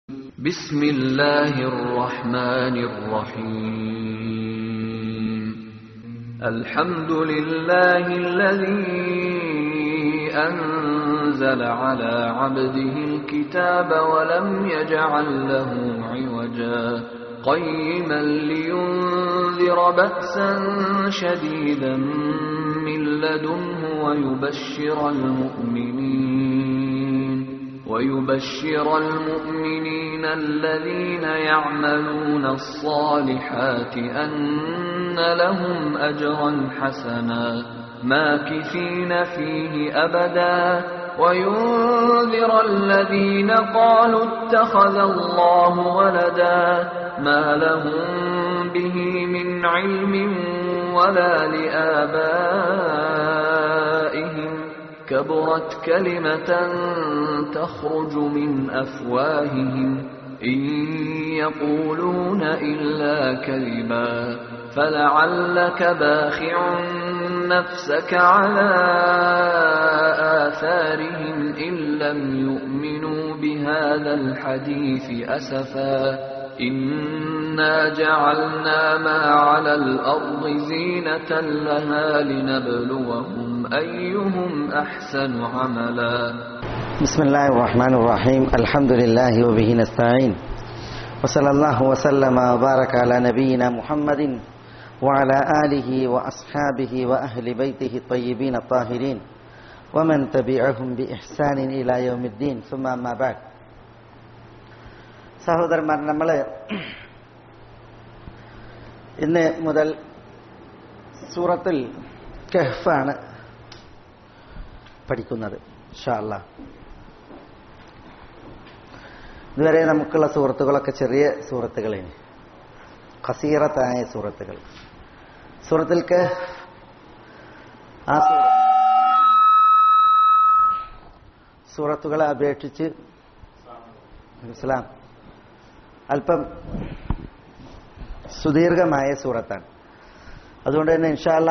بسم الله الرحمن الرحيم الحمد لله الذي أنزل على عبده الكتاب ولم يجعل له عوجا قيما لينذر بأسا شديدا من لدنه ويبشر المؤمنين ويبشر المؤمنين الذين يعملون الصالحات أن لهم أجرا حسنا ماكثين فيه أبدا وينذر الذين قالوا اتخذ الله ولدا ما لهم به من علم ولا لآبائهم كبرت كلمة تخرج من أفواههم إن يقولون إلا كذبا فلعلك باخع نفسك على آثارهم إن لم يؤمنوا بهذا الحديث أسفا إنا جعلنا ما على الأرض زينة لها لنبلوهم أيهم أحسن عملا بسم الله الرحمن الرحيم الحمد لله وبه نستعين وصلى الله وسلم وبارك على نبينا محمد وعلى آله وأصحابه وأهل بيته الطيبين الطاهرين ومن تبعهم بإحسان إلى يوم الدين ثم أما بعد സഹോദരന്മാർ നമ്മൾ ഇന്ന് മുതൽ സൂറത്തിൽ കെഹ്ഫാണ് പഠിക്കുന്നത് ഷാല്ല ഇതുവരെ നമുക്കുള്ള സുഹൃത്തുക്കളൊക്കെ ചെറിയ സുഹൃത്തുക്കളാണ് ഖസീറത്തായ സുഹൃത്തുക്കൾ സൂറത്തിൽ ആ സൂറത്തുകളെ അപേക്ഷിച്ച് ഇസ്ലാം അല്പം സുദീർഘമായ സൂറത്താണ് അതുകൊണ്ട് തന്നെ ഇൻഷാല്ല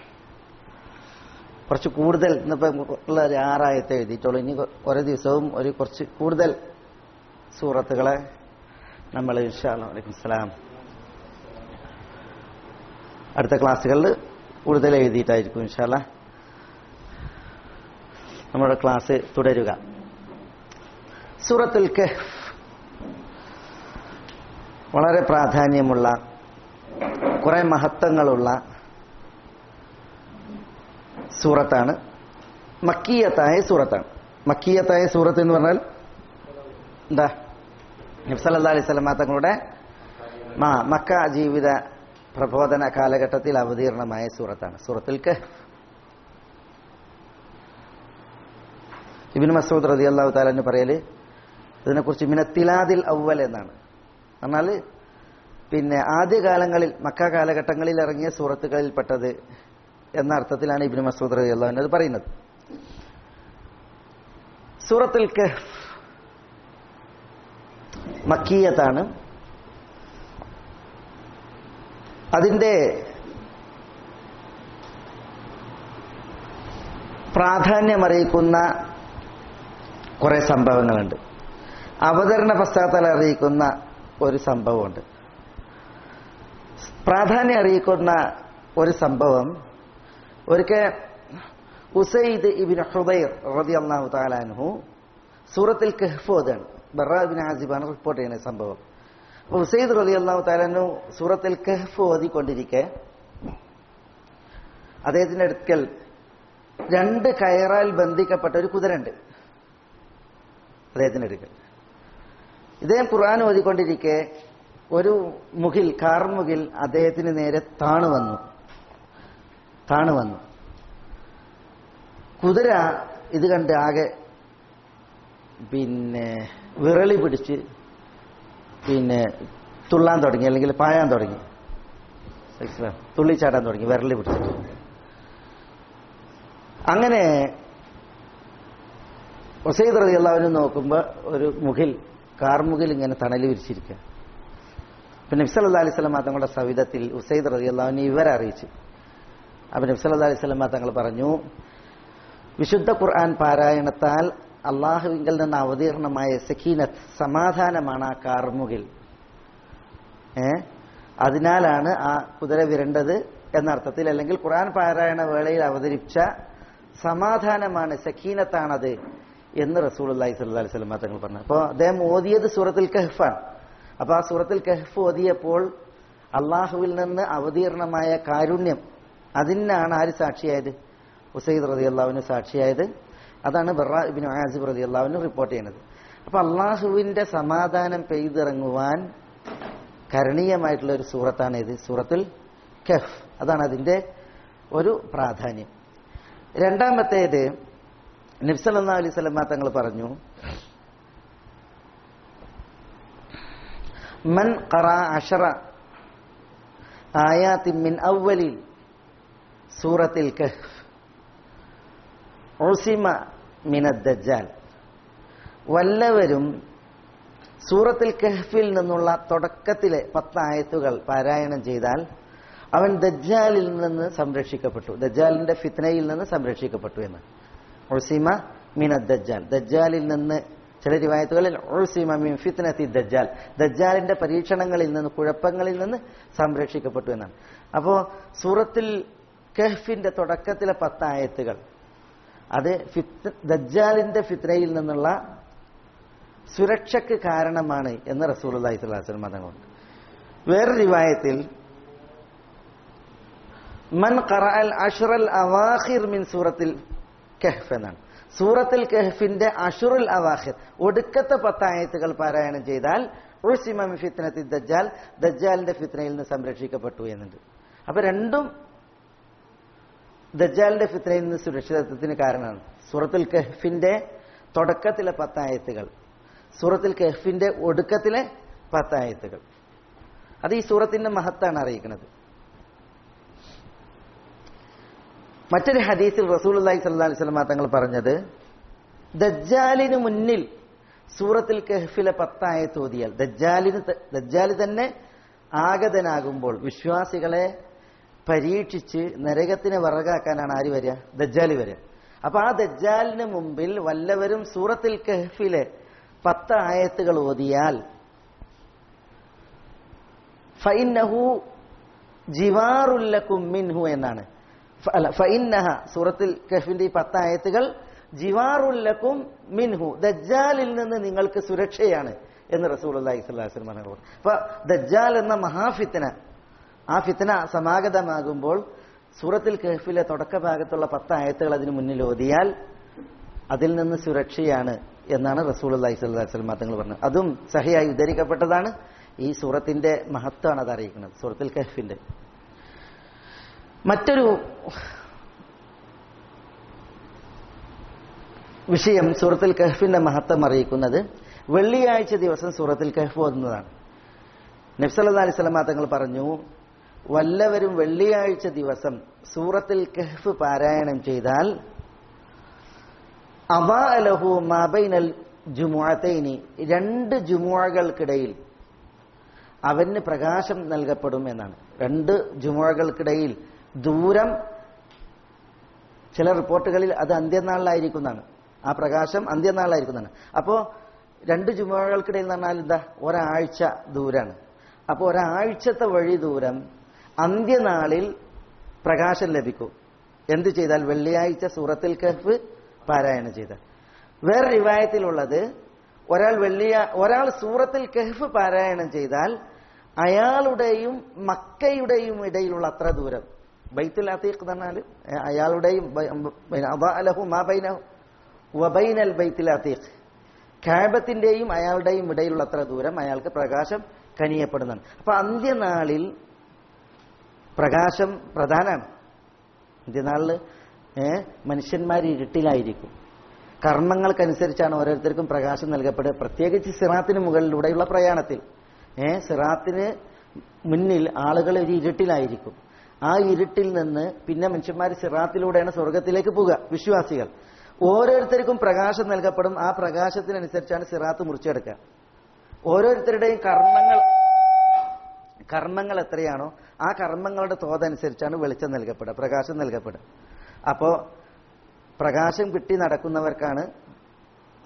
കുറച്ച് കൂടുതൽ ഇന്നിപ്പം ഉള്ള ഒരു ആറായത്തെ എഴുതിയിട്ടുള്ളൂ ഇനി ഓരോ ദിവസവും ഒരു കുറച്ച് കൂടുതൽ സൂറത്തുകളെ നമ്മൾ ഇൻഷാല്ല വലൈക്കും സ്ലാം അടുത്ത ക്ലാസ്സുകളിൽ കൂടുതൽ എഴുതിയിട്ടായിരിക്കും ഇൻഷാല്ല നമ്മുടെ ക്ലാസ് തുടരുക സൂറത്തുൽ കഹ്ഫ് വളരെ പ്രാധാന്യമുള്ള കുറെ മഹത്വങ്ങളുള്ള സൂറത്താണ് മക്കീയത്തായ സൂറത്താണ് മക്കീയത്തായ സൂറത്ത് എന്ന് പറഞ്ഞാൽ എന്താ നബ്സല്ലാ അലൈഹി സ്വലമ തങ്ങളുടെ മാ മക്ക ജീവിത പ്രബോധന കാലഘട്ടത്തിൽ അവതീർണമായ സൂറത്താണ് സൂറത്തിൽ കഹ്ഫ് ഇബിൻ മസൂദ് റതി അള്ളാഹു താലെന്ന് പറയല് ഇതിനെക്കുറിച്ച് മിനത്തിലാദിൽ ഔവൽ എന്നാണ് എന്നാൽ പിന്നെ ആദ്യകാലങ്ങളിൽ മക്ക കാലഘട്ടങ്ങളിൽ ഇറങ്ങിയ സൂറത്തുകളിൽപ്പെട്ടത് എന്ന അർത്ഥത്തിലാണ് ഇബിൻ മസൂദ് റതി അള്ളാഹുവിന് അത് പറയുന്നത് സൂറത്തുൽ കഹ്ഫ് മക്കീയത്താണ് അതിന്റെ പ്രാധാന്യമറിയിക്കുന്ന കുറെ സംഭവങ്ങളുണ്ട് അവതരണ പശ്ചാത്തലം അറിയിക്കുന്ന ഒരു സംഭവമുണ്ട് പ്രാധാന്യം അറിയിക്കുന്ന ഒരു സംഭവം ഒരിക്കൽ ഉസൈദ് ഇബിൻ ഹുദൈർ റതി അള്ളാഹു താലാൻഹു സൂറത്തിൽ കഹ്ഫോദാണ് ബറാബിൻ ആസിബാണ് റിപ്പോർട്ട് ചെയ്യുന്ന സംഭവം അപ്പൊ ഉസൈദ് റതി അള്ളാഹു താലാനു സൂറത്തിൽ കഹ്ഫ് ഓതിക്കൊണ്ടിരിക്കെ അദ്ദേഹത്തിന്റെ അടുക്കൽ രണ്ട് കയറാൽ ബന്ധിക്കപ്പെട്ട ഒരു കുതിരണ്ട് അദ്ദേഹത്തിന്റെ അടുക്കൽ ഇദ്ദേഹം ഖുർആൻ ഓതിക്കൊണ്ടിരിക്കെ ഒരു മുകിൽ കാർമുകിൽ അദ്ദേഹത്തിന് നേരെ താണു വന്നു താണു വന്നു കുതിര ഇത് കണ്ട് ആകെ പിന്നെ വിറളി പിടിച്ച് പിന്നെ തുള്ളാൻ തുടങ്ങി അല്ലെങ്കിൽ പായാൻ തുടങ്ങി തുള്ളിച്ചാടാൻ തുടങ്ങി വിരളി പിടിച്ചിട്ട് അങ്ങനെ ഒസൈദ് റതി എല്ലാവരും നോക്കുമ്പോൾ ഒരു മുകിൽ കാർമുകിൽ ഇങ്ങനെ തണൽ വിരിച്ചിരിക്കുക പിന്നെ നബ്സല്ലാ അലൈഹി സ്വലമ തങ്ങളുടെ സവിധത്തിൽ ഉസൈദ് റതി അള്ളാഹുവിനെ ഇവരെ അറിയിച്ചു അപ്പൊ നബ്സല്ലാ അലൈഹി സ്വലമ തങ്ങൾ പറഞ്ഞു വിശുദ്ധ ഖുർആൻ പാരായണത്താൽ അള്ളാഹുവിങ്കിൽ നിന്ന് അവതീർണമായ സഖീനത്ത് സമാധാനമാണ് ആ കാർമുകിൽ ഏ അതിനാലാണ് ആ കുതിര വിരണ്ടത് എന്നർത്ഥത്തിൽ അല്ലെങ്കിൽ ഖുർആൻ പാരായണ വേളയിൽ അവതരിച്ച സമാധാനമാണ് സഖീനത്താണത് എന്ന് റസൂൽ അള്ളാഹി സ്വല്ലി വസ്ലം തങ്ങൾ പറഞ്ഞു അപ്പോൾ അദ്ദേഹം ഓതിയത് സൂറത്തുൽ കഹ്ഫാണ് അപ്പൊ ആ സൂറത്തുൽ കഹ്ഫ് ഓതിയപ്പോൾ അള്ളാഹുവിൽ നിന്ന് അവതീർണമായ കാരുണ്യം അതിനാണ് ആര് സാക്ഷിയായത് ഉസൈദ് റതി അള്ളാഹുവിന് സാക്ഷിയായത് അതാണ് ബറ ഇബിൻ ആസിബ് റതി അള്ളാഹുവിന് റിപ്പോർട്ട് ചെയ്യുന്നത് അപ്പൊ അള്ളാഹുവിന്റെ സമാധാനം പെയ്തിറങ്ങുവാൻ കരണീയമായിട്ടുള്ള ഒരു സൂറത്താണ് ഇത് സൂറത്തുൽ കഫ് അതാണ് അതിന്റെ ഒരു പ്രാധാന്യം രണ്ടാമത്തേത് നബ്സല്ലാ അലൈഹി സ്വലമ തങ്ങൾ പറഞ്ഞു മൻ ഖറ അഷറ ആയാത്തി മിൻ അവലിൽ സൂറത്തിൽ കഹ്ഫ് ഉസിമ മിനദ്ദജാൽ വല്ലവരും സൂറത്തിൽ കഹ്ഫിൽ നിന്നുള്ള തുടക്കത്തിലെ പത്തായത്തുകൾ പാരായണം ചെയ്താൽ അവൻ ദജ്ജാലിൽ നിന്ന് സംരക്ഷിക്കപ്പെട്ടു ദജ്ജാലിന്റെ ഫിത്നയിൽ നിന്ന് സംരക്ഷിക്കപ്പെട്ടു എന്ന് ഉസിമ മിന ദജ്ജാൽ ദജ്ജാലിൽ നിന്ന് ചില റിവായത്തുകളിൽ ഉസിമ മിൻ ഫിത്നത്തി ദജ്ജാൽ ദജ്ജാലിന്റെ പരീക്ഷണങ്ങളിൽ നിന്ന് കുഴപ്പങ്ങളിൽ നിന്ന് സംരക്ഷിക്കപ്പെട്ടു എന്നാണ് അപ്പോ സൂറത്തിൽ കഹ്ഫിന്റെ തുടക്കത്തിലെ പത്തായത്തുകൾ അത് ഫിത്ത് ദജ്ജാലിന്റെ ഫിത്നയിൽ നിന്നുള്ള സുരക്ഷയ്ക്ക് കാരണമാണ് എന്ന് റസൂൽ അള്ളഹി സ്വലാസ്ലം മതങ്ങളുണ്ട് വേറെ റിവായത്തിൽ മൻ ഖറഅൽ അഷ്റൽ അവാഖിർ മിൻ സൂറത്തിൽ കഹ്ഫ് എന്നാണ് സൂറത്തിൽ കഹ്ഫിന്റെ അഷുറുൽ അവാഖിർ ഒടുക്കത്തെ പത്തായത്തുകൾ പാരായണം ചെയ്താൽ ഉൾസിമ മിൻ ഫിത്നത്തി ദജ്ജാൽ ദജ്ജാലിന്റെ ഫിത്നയിൽ നിന്ന് സംരക്ഷിക്കപ്പെട്ടു എന്നുണ്ട് അപ്പൊ രണ്ടും ദജ്ജാലിന്റെ ഫിത്നയിൽ നിന്ന് സുരക്ഷിതത്വത്തിന് കാരണമാണ് സൂറത്തുൽ കഹ്ഫിന്റെ തുടക്കത്തിലെ പത്തായത്തുകൾ സൂറത്തുൽ കഹ്ഫിന്റെ ഒടുക്കത്തിലെ പത്തായത്തുകൾ അത് ഈ സൂറത്തിന്റെ മഹത്താണ് അറിയിക്കുന്നത് മറ്റൊരു ഹദീസിൽ റസൂൽ അള്ളഹി സല്ലാ അലൈഹി സ്വലമ തങ്ങൾ പറഞ്ഞത് ദജ്ജാലിന് മുന്നിൽ സൂറത്തിൽ കഹ്ഫിലെ പത്തായത്ത് ഓതിയാൽ ദജ്ജാലിന് ത- ദജ്ജാല് തന്നെ ആഗതനാകുമ്പോൾ വിശ്വാസികളെ പരീക്ഷിച്ച് നരകത്തിന് വിറകാക്കാനാണ് ആര് വരിക ദജ്ജാല് വരിക അപ്പൊ ആ ദജ്ജാലിന് മുമ്പിൽ വല്ലവരും സൂറത്തിൽ കഹ്ഫിലെ പത്ത് ആയത്തുകൾ ഓതിയാൽ ഫൈനഹു ജിവാറുല്ലക്കും മിൻഹു എന്നാണ് ഫ- അല്ല ഫൈനഹ സൂറത്തിൽ കഹ്ഫിന്റെ ഈ പത്ത് ആയത്തുകൾ ജിവാറുല്ലക്കും മിൻഹു ദജ്ജാലിൽ നിന്ന് നിങ്ങൾക്ക് സുരക്ഷയാണ് എന്ന് റസൂൽ അള്ളാഹി സ്വലാസ്ലം പറഞ്ഞു അപ്പൊ ദജ്ജാൽ എന്ന മഹാഫിത്തന ആ ഫിത്തന സമാഗതമാകുമ്പോൾ സൂറത്തിൽ കഹ്ഫിലെ തുടക്ക ഭാഗത്തുള്ള പത്ത് ആയത്തുകൾ അതിന് മുന്നിൽ ഓതിയാൽ അതിൽ നിന്ന് സുരക്ഷയാണ് എന്നാണ് റസൂൽ അള്ളാഹി സ്വല്ലാസ്ലം തങ്ങൾ പറഞ്ഞത് അതും സഹിയായി ഉദ്ധരിക്കപ്പെട്ടതാണ് ഈ സൂറത്തിന്റെ മഹത്വമാണ് അത് അറിയിക്കുന്നത് സൂറത്തിൽ കഹ്ഫിന്റെ മറ്റൊരു വിഷയം സൂറത്തുൽ കഹ്ഫിന്റെ മഹത്വം അറിയിക്കുന്നത് വെള്ളിയാഴ്ച ദിവസം സൂറത്തുൽ കഹ്ഫ് ഓതുന്നതാണ് നബ്സല്ലാ അലൈഹി സ്വലമ തങ്ങൾ പറഞ്ഞു വല്ലവരും വെള്ളിയാഴ്ച ദിവസം സൂറത്തുൽ കഹ്ഫ് പാരായണം ചെയ്താൽ അബാലഹു മാബൈനൽ ജുമുഅത്തൈനി രണ്ട് ജുമുഅകൾക്കിടയിൽ അവന് പ്രകാശം നൽകപ്പെടും എന്നാണ് രണ്ട് ജുമുഅകൾക്കിടയിൽ ദൂരം ചില റിപ്പോർട്ടുകളിൽ അത് അന്ത്യനാളിലായിരിക്കുന്നതാണ് ആ പ്രകാശം അന്ത്യനാളിലായിരിക്കുന്നതാണ് അപ്പോ രണ്ട് ജുമുഅകൾക്കിടയിൽ എന്ന് പറഞ്ഞാൽ എന്താ ഒരാഴ്ച ദൂരാണ് അപ്പോൾ ഒരാഴ്ചത്തെ വഴി ദൂരം അന്ത്യനാളിൽ പ്രകാശം ലഭിക്കും എന്ത് ചെയ്താൽ വെള്ളിയാഴ്ച സൂറത്തിൽ കഹ്ഫ് പാരായണം ചെയ്താൽ വേറെ റിവായത്തിലുള്ളത് ഒരാൾ വെള്ളിയ ഒരാൾ സൂറത്തിൽ കഹ്ഫ് പാരായണം ചെയ്താൽ അയാളുടെയും മക്കയുടെയും ഇടയിലുള്ള അത്ര ദൂരം ബൈത്തുൽ അത്തീഖ് എന്ന് പറഞ്ഞാൽ ഏ, അയാളുടെയും ബൈ- ബൈന അദാഅലഹു മാ ബൈനഹു വബൈനൽ ബൈത്തുൽ അത്തീഖ് കാബത്തിന്റെയും അയാളുടെയും ഇടയിലുള്ള അത്ര ദൂരം അയാൾക്ക് പ്രകാശം കനിയപ്പെടുന്നതാണ് അപ്പൊ അന്ത്യനാളിൽ പ്രകാശം പ്രധാനമാണ് അന്ത്യനാളിൽ ഏഹ് മനുഷ്യന്മാർ ഇരുട്ടിലായിരിക്കും കർമ്മങ്ങൾക്കനുസരിച്ചാണ് ഓരോരുത്തർക്കും പ്രകാശം നൽകപ്പെടുക പ്രത്യേകിച്ച് സിറാത്തിന് മുകളിലൂടെയുള്ള പ്രയാണത്തിൽ ഏ സിറാത്തിന് മുന്നിൽ ആളുകൾ ഒരു ഇരുട്ടിലായിരിക്കും ആ ഇരുട്ടിൽ നിന്ന് പിന്നെ മനുഷ്യന്മാർ സിറാത്തിലൂടെയാണ് സ്വർഗത്തിലേക്ക് പോവുക വിശ്വാസികൾ ഓരോരുത്തർക്കും പ്രകാശം നൽകപ്പെടും ആ പ്രകാശത്തിനനുസരിച്ചാണ് സിറാത്ത് മുറിച്ചെടുക്കുക ഓരോരുത്തരുടെയും കർമ്മങ്ങൾ കർമ്മങ്ങൾ എത്രയാണോ ആ കർമ്മങ്ങളുടെ തോതനുസരിച്ചാണ് വെളിച്ചം നൽകപ്പെടുക പ്രകാശം നൽകപ്പെടുക അപ്പോ പ്രകാശം കിട്ടി നടക്കുന്നവർക്കാണ്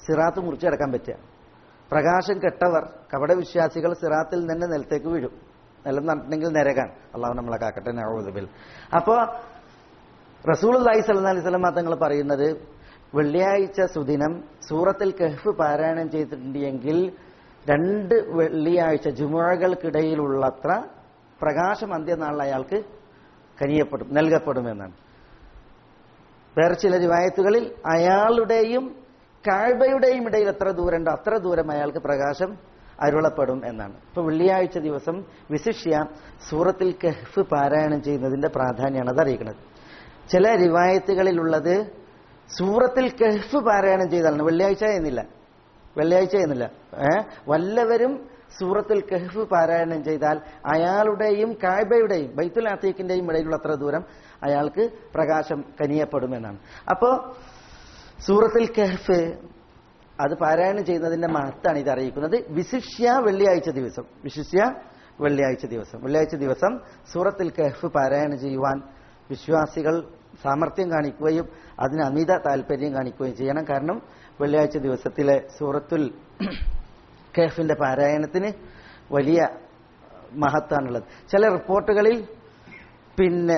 സിറാത്ത് മുറിച്ച് കിടക്കാൻ പറ്റുക പ്രകാശം കെട്ടവർ കപടവിശ്വാസികൾ സിറാത്തിൽ നിന്ന് നിലത്തേക്ക് വീഴും നിലം നടന്നിട്ടുണ്ടെങ്കിൽ നരകാൻ അള്ളാഹു നമ്മളെ കാക്കട്ടെ നവോദബിൽ അപ്പോ റസൂൽ അള്ളാഹി സല്ലാ അലൈഹി സ്വലം തങ്ങൾ പറയുന്നത് വെള്ളിയാഴ്ച സുദിനം സൂറത്തിൽ കഹ്ഫ് പാരായണം ചെയ്തിട്ടുണ്ടെങ്കിൽ രണ്ട് വെള്ളിയാഴ്ച ജുമുഴകൾക്കിടയിലുള്ളത്ര പ്രകാശം അന്ത്യനാളിൽ അയാൾക്ക് കനിയപ്പെടും നൽകപ്പെടുമെന്നാണ് വേറെ ചില റിവായത്തുകളിൽ അയാളുടെയും കാഴ്ബയുടെയും ഇടയിൽ എത്ര ദൂരമുണ്ടോ അത്ര ദൂരം അയാൾക്ക് പ്രകാശം അരുളപ്പെടും എന്നാണ് ഇപ്പൊ വെള്ളിയാഴ്ച ദിവസം വിശിഷ്യ സൂറത്തിൽ കഹ്ഫ് പാരായണം ചെയ്യുന്നതിന്റെ പ്രാധാന്യമാണ് അത് അറിയിക്കുന്നത് ചില റിവായത്തുകളിലുള്ളത് സൂറത്തിൽ കഹ്ഫ് പാരായണം ചെയ്താലാണ് വെള്ളിയാഴ്ച എന്നില്ല വെള്ളിയാഴ്ച എന്നില്ല ഏ വല്ലവരും സൂറത്തിൽ കഹ്ഫ് പാരായണം ചെയ്താൽ അയാളുടെയും കായ്ബയുടെയും ബൈത്തുൽ അത്തീഖിന്റെയും ഇടയിലുള്ള അത്ര ദൂരം അയാൾക്ക് പ്രകാശം കനിയപ്പെടുമെന്നാണ് അപ്പോ സൂറത്തിൽ കഹ്ഫ് അത് പാരായണം ചെയ്യുന്നതിന്റെ മഹത്താണ് ഇത് അറിയിക്കുന്നത് വിശിഷ്യ വെള്ളിയാഴ്ച ദിവസം വിശിഷ്യ വെള്ളിയാഴ്ച ദിവസം വെള്ളിയാഴ്ച ദിവസം സൂറത്തിൽ കഹ്ഫ് പാരായണം ചെയ്യുവാൻ വിശ്വാസികൾ സാമർഥ്യം കാണിക്കുകയും അതിന് അമിത താല്പര്യം കാണിക്കുകയും ചെയ്യണം കാരണം വെള്ളിയാഴ്ച ദിവസത്തിലെ സൂറത്തുൽ കഹഫിന്റെ പാരായണത്തിന് വലിയ മഹത്താണുള്ളത് ചില റിപ്പോർട്ടുകളിൽ പിന്നെ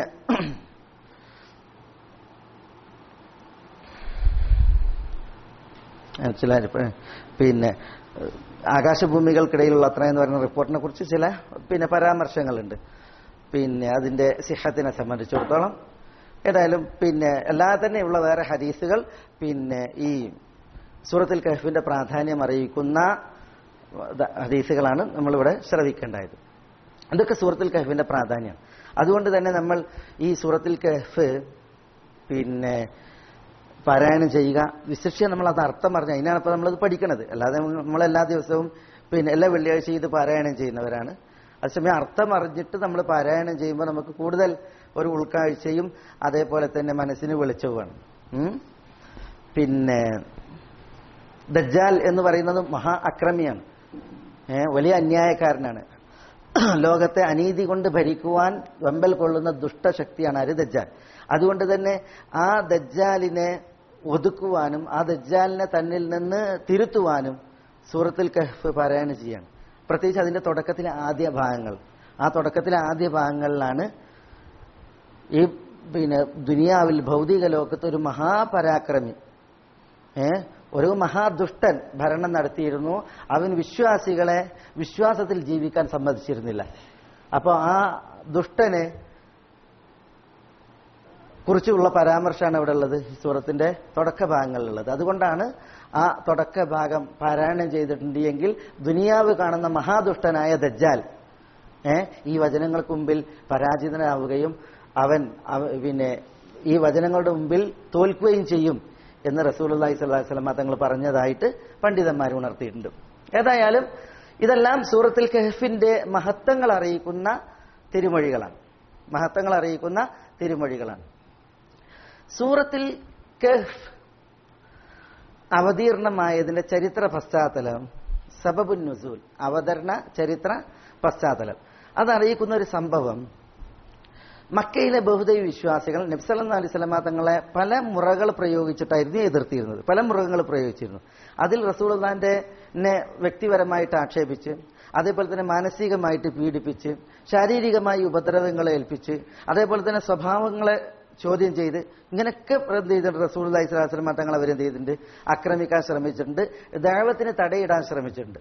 ചില പിന്നെ ആകാശഭൂമികൾക്കിടയിലുള്ള അത്ര എന്ന് പറയുന്ന റിപ്പോർട്ടിനെ കുറിച്ച് ചില പിന്നെ പരാമർശങ്ങളുണ്ട് പിന്നെ അതിന്റെ സിഹത്തിനെ സംബന്ധിച്ചിടത്തോളം ഏതായാലും പിന്നെ അല്ലാതെ തന്നെയുള്ള വേറെ ഹദീസുകൾ പിന്നെ ഈ സൂറത്തുൽ കഹഫിന്റെ പ്രാധാന്യം അറിയിക്കുന്ന ഹദീസുകളാണ് നമ്മളിവിടെ ശ്രവിക്കേണ്ടത് അതൊക്കെ സൂറത്തുൽ കഹഫിന്റെ പ്രാധാന്യം അതുകൊണ്ട് തന്നെ നമ്മൾ ഈ സൂറത്തുൽ കഹഫ് പിന്നെ പാരായണം ചെയ്യുക വിശിഷ്യം നമ്മൾ അത് അർത്ഥം അറിഞ്ഞ അതിനാണ് ഇപ്പൊ നമ്മളത് പഠിക്കണത് അല്ലാതെ നമ്മൾ എല്ലാ ദിവസവും പിന്നെ എല്ലാ വെള്ളിയാഴ്ചയും ഇത് പാരായണം ചെയ്യുന്നവരാണ് അതേസമയം അർത്ഥം അറിഞ്ഞിട്ട് നമ്മൾ പാരായണം ചെയ്യുമ്പോൾ നമുക്ക് കൂടുതൽ ഒരു ഉൾക്കാഴ്ചയും അതേപോലെ തന്നെ മനസ്സിന് വെളിച്ചവുമാണ് ഉം. പിന്നെ ദജ്ജാൽ എന്ന് പറയുന്നത് മഹാ അക്രമിയാണ് ഏ, വലിയ അന്യായക്കാരനാണ് ലോകത്തെ അനീതി കൊണ്ട് ഭരിക്കുവാൻ വെമ്പൽ കൊള്ളുന്ന ദുഷ്ടശക്തിയാണ് ആര് ദജ്ജാൽ അതുകൊണ്ട് തന്നെ ആ ദജ്ജാലിനെ ഒതുക്കുവാനും ആ ദജ്ജാലിനെ തന്നിൽ നിന്ന് തിരുത്തുവാനും സൂറത്തുൽ കഹ്ഫ് പാരായണം ചെയ്യാണ് പ്രത്യേകിച്ച് അതിന്റെ തുടക്കത്തിലെ ആദ്യ ഭാഗങ്ങൾ ആ തുടക്കത്തിലെ ആദ്യ ഭാഗങ്ങളിലാണ് ഈ പിന്നെ ദുനിയാവിൽ ഭൗതിക ലോകത്ത് ഒരു മഹാപരാക്രമി ഏ ഒരു മഹാദുഷ്ടൻ ഭരണം നടത്തിയിരുന്നു അവൻ വിശ്വാസികളെ വിശ്വാസത്തിൽ ജീവിക്കാൻ സമ്മതിച്ചിരുന്നില്ല അപ്പോൾ ആ ദുഷ്ടനെ കുറിച്ചുള്ള പരാമർശമാണ് ഇവിടെ ഉള്ളത് ഈ സൂറത്തിന്റെ തുടക്ക ഭാഗങ്ങളിലുള്ളത് അതുകൊണ്ടാണ് ആ തുടക്ക ഭാഗം പാരായണം ചെയ്തിട്ടുണ്ട് എങ്കിൽ ദുനിയാവ് കാണുന്ന മഹാദുഷ്ടനായ ദജ്ജാൽ ഏ ഈ വചനങ്ങൾക്ക് മുമ്പിൽ പരാജിതനാവുകയും അവൻ അവ- പിന്നെ ഈ വചനങ്ങളുടെ മുമ്പിൽ തോൽക്കുകയും ചെയ്യും എന്ന് റസൂലി സ്വല്ലല്ലാഹി വസല്ലമ തങ്ങൾ പറഞ്ഞതായിട്ട് പണ്ഡിതന്മാർ ഉണർത്തിയിട്ടുണ്ട് ഏതായാലും ഇതെല്ലാം സൂറത്തുൽ കഹഫിന്റെ മഹത്വങ്ങൾ അറിയിക്കുന്ന തിരുമൊഴികളാണ് മഹത്വങ്ങൾ അറിയിക്കുന്ന തിരുമൊഴികളാണ് സൂറത്തിൽ കഹ്ഫ് അവതീർണമായതിന്റെ ചരിത്ര പശ്ചാത്തലം സബബുൻ നുസൂൽ അവതരണ ചരിത്ര പശ്ചാത്തലം അതറിയിക്കുന്ന ഒരു സംഭവം മക്കയിലെ ബഹുദൈവ വിശ്വാസികൾ നബ്സല്ലാ അലൈഹി സ്വലമ തങ്ങളെ പല മുറകൾ പ്രയോഗിച്ചിട്ടായിരുന്നു എതിർത്തിരുന്നത് പല മുറകൾ പ്രയോഗിച്ചിരുന്നു അതിൽ റസൂൽദാന്റെ വ്യക്തിപരമായിട്ട് ആക്ഷേപിച്ച് അതേപോലെ തന്നെ മാനസികമായിട്ട് പീഡിപ്പിച്ച് ശാരീരികമായി ഉപദ്രവങ്ങളെ ഏൽപ്പിച്ച് അതേപോലെ തന്നെ സ്വഭാവങ്ങളെ ചോദ്യം ചെയ്ത് ഇങ്ങനെയൊക്കെ എന്ത് ചെയ്തിട്ടുണ്ട് റസൂൽ അലൈഹി സ്വലാസ്ലമ തങ്ങൾ അവരെന്ത് ചെയ്തിട്ടുണ്ട് ആക്രമിക്കാൻ ശ്രമിച്ചിട്ടുണ്ട് ദൈവത്തിന് തടയിടാൻ ശ്രമിച്ചിട്ടുണ്ട്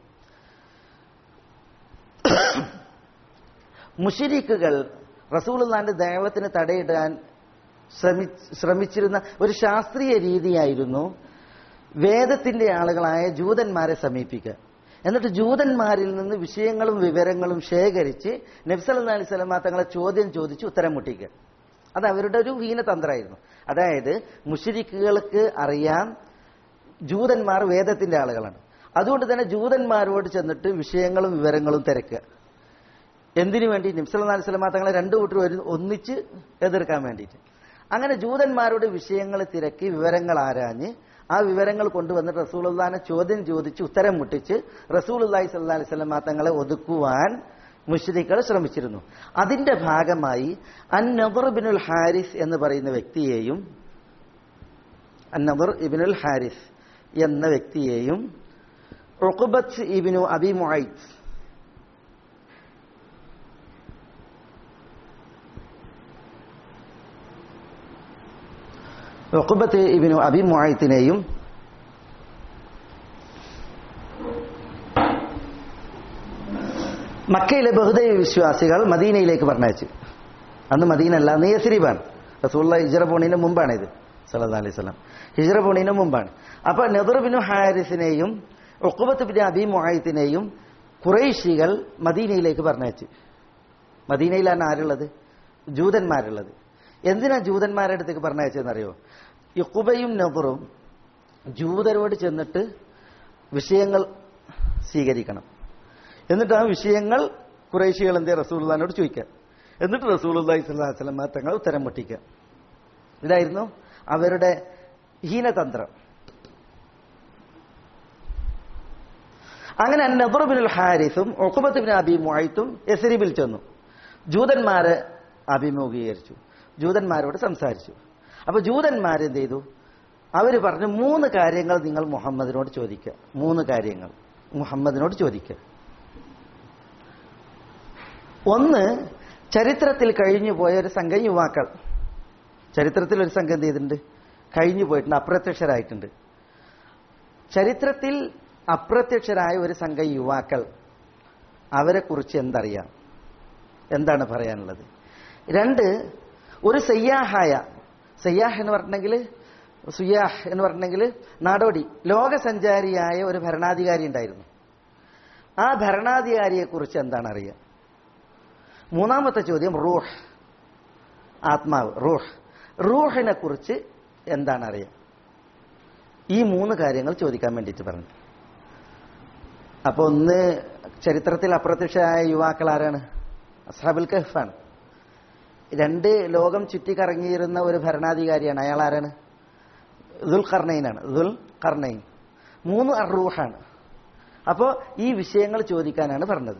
മുഷിരിക്കുകൾ റസൂലുള്ളാന്റെ ദൈവത്തിന് തടയിടാൻ ശ്രമി ശ്രമിച്ചിരുന്ന ഒരു ശാസ്ത്രീയ രീതിയായിരുന്നു വേദത്തിന്റെ ആളുകളായ ജൂതന്മാരെ സമീപിക്കുക എന്നിട്ട് ജൂതന്മാരിൽ നിന്ന് വിഷയങ്ങളും വിവരങ്ങളും ശേഖരിച്ച് നബ്സല്ലാ അലൈഹി സ്വലമ തങ്ങളെ ചോദ്യം ചോദിച്ച് ഉത്തരം മുട്ടിക്കുക അത് അവരുടെ ഒരു ഹീനതന്ത്രമായിരുന്നു അതായത് മുഷിരിക്കുകൾക്ക് അറിയാം ജൂതന്മാർ വേദത്തിന്റെ ആളുകളാണ് അതുകൊണ്ട് തന്നെ ജൂതന്മാരോട് ചെന്നിട്ട് വിഷയങ്ങളും വിവരങ്ങളും തിരക്കുക എന്തിനു വേണ്ടി നിംസല അലിസ്ലാം തങ്ങളെ രണ്ടു കൂട്ടർ ഒരു ഒന്നിച്ച് എതിർക്കാൻ വേണ്ടിയിട്ട് അങ്ങനെ ജൂതന്മാരുടെ വിഷയങ്ങൾ തിരക്കി വിവരങ്ങൾ ആരാഞ്ഞ് ആ വിവരങ്ങൾ കൊണ്ടുവന്നിട്ട് റസൂലുള്ളാനെ ചോദ്യം ചോദിച്ച് ഉത്തരം മുട്ടിച്ച് റസൂലുള്ളാഹി സ്വല്ലല്ലാഹി അലൈഹി വസല്ലം തങ്ങളെ ഒതുക്കുവാൻ മുഷ്രിഖുകൾ ശ്രമിച്ചിരുന്നു അതിന്റെ ഭാഗമായി അന്നബർ ബിനുൽ ഹാരിസ് എന്ന് പറയുന്ന വ്യക്തിയെയും അന്നബർ ഇബിനുൽ ഹാരിസ് എന്ന വ്യക്തിയെയും ഉഖബത്ത് ഇബിനു അബി മുഐത്ത് ഉഖബത്ത് ഇബിനു അബി മുഐത്തിനെയും മക്കയിലെ ബഹുദൈവ വിശ്വാസികൾ മദീനയിലേക്ക് പറഞ്ഞയച്ചു അന്ന് മദീന അല്ല അന്ന് യസ്രീബാണ് റസൂള്ള ഹിജറ പോണീന് മുമ്പാണ് ഇത് സല്ലല്ലാഹു അലൈഹി വസല്ലം ഹിജറ പോണീന് മുമ്പാണ് അപ്പൊ നെദർ ബിനു ഹാരിസിനെയും ഉഖബത്ത് ബിൻ അബി മുആയിത്തിനെയും കുറേശികൾ മദീനയിലേക്ക് പറഞ്ഞയച്ചു മദീനയിലാണ് ആരുള്ളത് ജൂതന്മാരുള്ളത് എന്തിനാ ജൂതന്മാരുടെ അടുത്തേക്ക് പറഞ്ഞയച്ചതെന്നറിയോ യുക്കുബയും നെബറും ജൂതരോട് ചെന്നിട്ട് വിഷയങ്ങൾ സ്വീകരിക്കണം എന്നിട്ട് ആ വിഷയങ്ങൾ കുറേശികൾ എന്തേ റസൂൽദാനോട് ചോദിക്കുക എന്നിട്ട് റസൂൽ സ്വലം തങ്ങൾ ഉത്തരം മുട്ടിക്കുക ഇതായിരുന്നു അവരുടെ ഹീനതന്ത്രം അങ്ങനെ നബറുബിൻ ഹാരിസും ഒക്കുബത്ത് ബിൻ അബി മുഅയ്ത്തും എസരിബിൽ ചെന്നു ജൂതന്മാരെ അഭിമുഖീകരിച്ചു ജൂതന്മാരോട് സംസാരിച്ചു അപ്പൊ ജൂതന്മാർ എന്ത് ചെയ്തു അവർ പറഞ്ഞു മൂന്ന് കാര്യങ്ങൾ നിങ്ങൾ മുഹമ്മദിനോട് ചോദിക്കുക മൂന്ന് കാര്യങ്ങൾ മുഹമ്മദിനോട് ചോദിക്കുക ഒന്ന് ചരിത്രത്തിൽ കഴിഞ്ഞു പോയ ഒരു സംഘം യുവാക്കൾ ചരിത്രത്തിൽ ഒരു സംഘം എന്ത് ചെയ്തിട്ടുണ്ട് കഴിഞ്ഞു പോയിട്ടുണ്ട് അപ്രത്യക്ഷരായിട്ടുണ്ട് ചരിത്രത്തിൽ അപ്രത്യക്ഷരായ ഒരു സംഘം യുവാക്കൾ അവരെ കുറിച്ച് എന്തറിയാം എന്താണ് പറയാനുള്ളത് രണ്ട് ഒരു സയ്യാഹായ സയ്യാഹ് എന്ന് പറഞ്ഞെങ്കിൽ സുയാഹ് എന്ന് പറഞ്ഞെങ്കിൽ നാടോടി ലോകസഞ്ചാരിയായ ഒരു ഭരണാധികാരി ഉണ്ടായിരുന്നു ആ ഭരണാധികാരിയെ കുറിച്ച് എന്താണ് അറിയുക മൂന്നാമത്തെ ചോദ്യം റൂഹ് ആത്മാവ് റൂഹ് റൂഹിനെ കുറിച്ച് എന്താണ് അറിയുക ഈ മൂന്ന് കാര്യങ്ങൾ ചോദിക്കാൻ വേണ്ടിയിട്ട് പറഞ്ഞു അപ്പൊ ഒന്ന് ചരിത്രത്തിൽ അപ്രത്യക്ഷമായ യുവാക്കൾ ആരാണ് അസാബുൽ കഹ്ഫാണ് രണ്ട് ലോകം ചുറ്റിക്കറങ്ങിയിരുന്ന ഒരു ഭരണാധികാരിയാണ് അയാൾ ആരാണ് ദുൽ ഖർണൈനാണ് ദുൽ ഖർണൈൻ മൂന്ന് അറൂഹാണ് അപ്പോ ഈ വിഷയങ്ങൾ ചോദിക്കാനാണ് പറഞ്ഞത്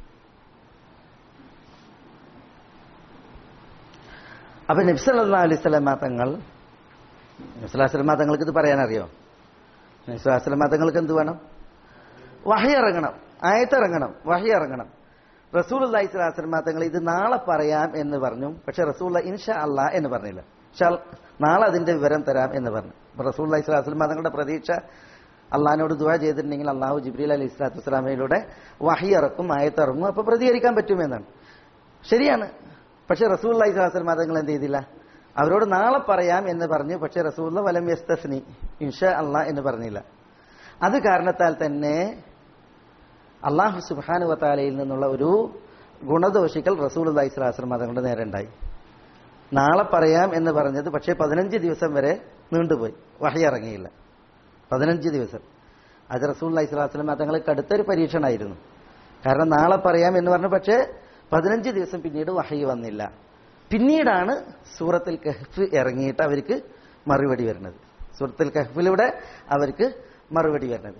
അപ്പൊ നബ്സല്ലാ അലൈഹി സ്വലാമ തങ്ങൾ നബ്സലാസ്ലമാ തങ്ങൾക്ക് ഇത് പറയാനറിയോ നബ്സലാസ്ലമാ തങ്ങൾക്ക് എന്ത് വേണം വഹി ഇറങ്ങണം ആയത്തിറങ്ങണം വഹി ഇറങ്ങണം റസൂൽ അള്ളാഹി സ്വലാസ്ലമാ തങ്ങൾ ഇത് നാളെ പറയാം എന്ന് പറഞ്ഞു പക്ഷെ റസൂൽ ഇൻഷാ അല്ലാ എന്ന് പറഞ്ഞില്ല ഷാ നാളെ അതിന്റെ വിവരം തരാം എന്ന് പറഞ്ഞു അപ്പൊ റസൂൽ അള്ളാഹി സ്വലാസ്ലമാ തങ്ങളുടെ പ്രതീക്ഷ അള്ളഹാനോട് ദുവാ ചെയ്തിട്ടുണ്ടെങ്കിൽ അള്ളാഹു ജിബ്രീൽ അലൈഹി സ്വലാത്തു വസ്സലാമയിലൂടെ വഹി ഇറക്കും ആയത്തിറങ്ങും അപ്പൊ പ്രതികരിക്കാൻ പറ്റുമെന്നാണ് ശരിയാണ് പക്ഷെ റസൂൽ അള്ളാഹി സ്വലാസ്ലമാ തങ്ങൾ എന്ത് ചെയ്തില്ല അവരോട് നാളെ പറയാം എന്ന് പറഞ്ഞു പക്ഷെ റസൂല്ല വലം യസ്തസ്നി ഇൻഷാ അള്ളാ എന്ന് പറഞ്ഞില്ല അത് കാരണത്താൽ തന്നെ അള്ളാഹു സുബാനു വത്താലയിൽ നിന്നുള്ള ഒരു ഗുണദോഷിക്കൽ റസൂൽ അള്ളാഹി സ്വലാസ്ലം അതുകൊണ്ട് നേരെ ഉണ്ടായി നാളെ പറയാം എന്ന് പറഞ്ഞത് പക്ഷേ പതിനഞ്ച് ദിവസം വരെ നീണ്ടുപോയി വഹി ഇറങ്ങിയില്ല പതിനഞ്ച് ദിവസം അത് റസൂൽ അള്ളാഹി സ്വലാസ്ലം തങ്ങൾക്ക് അടുത്തൊരു പരീക്ഷണമായിരുന്നു കാരണം നാളെ പറയാം എന്ന് പറഞ്ഞു പക്ഷേ പതിനഞ്ച് ദിവസം പിന്നീട് വഹി വന്നില്ല പിന്നീടാണ് സൂറത്തിൽ കഹ്ഫ് ഇറങ്ങിയിട്ട് അവർക്ക് മറുപടി വരുന്നത് സൂറത്തിൽ കഹ്ഫിലൂടെ അവർക്ക് മറുപടി വരുന്നത്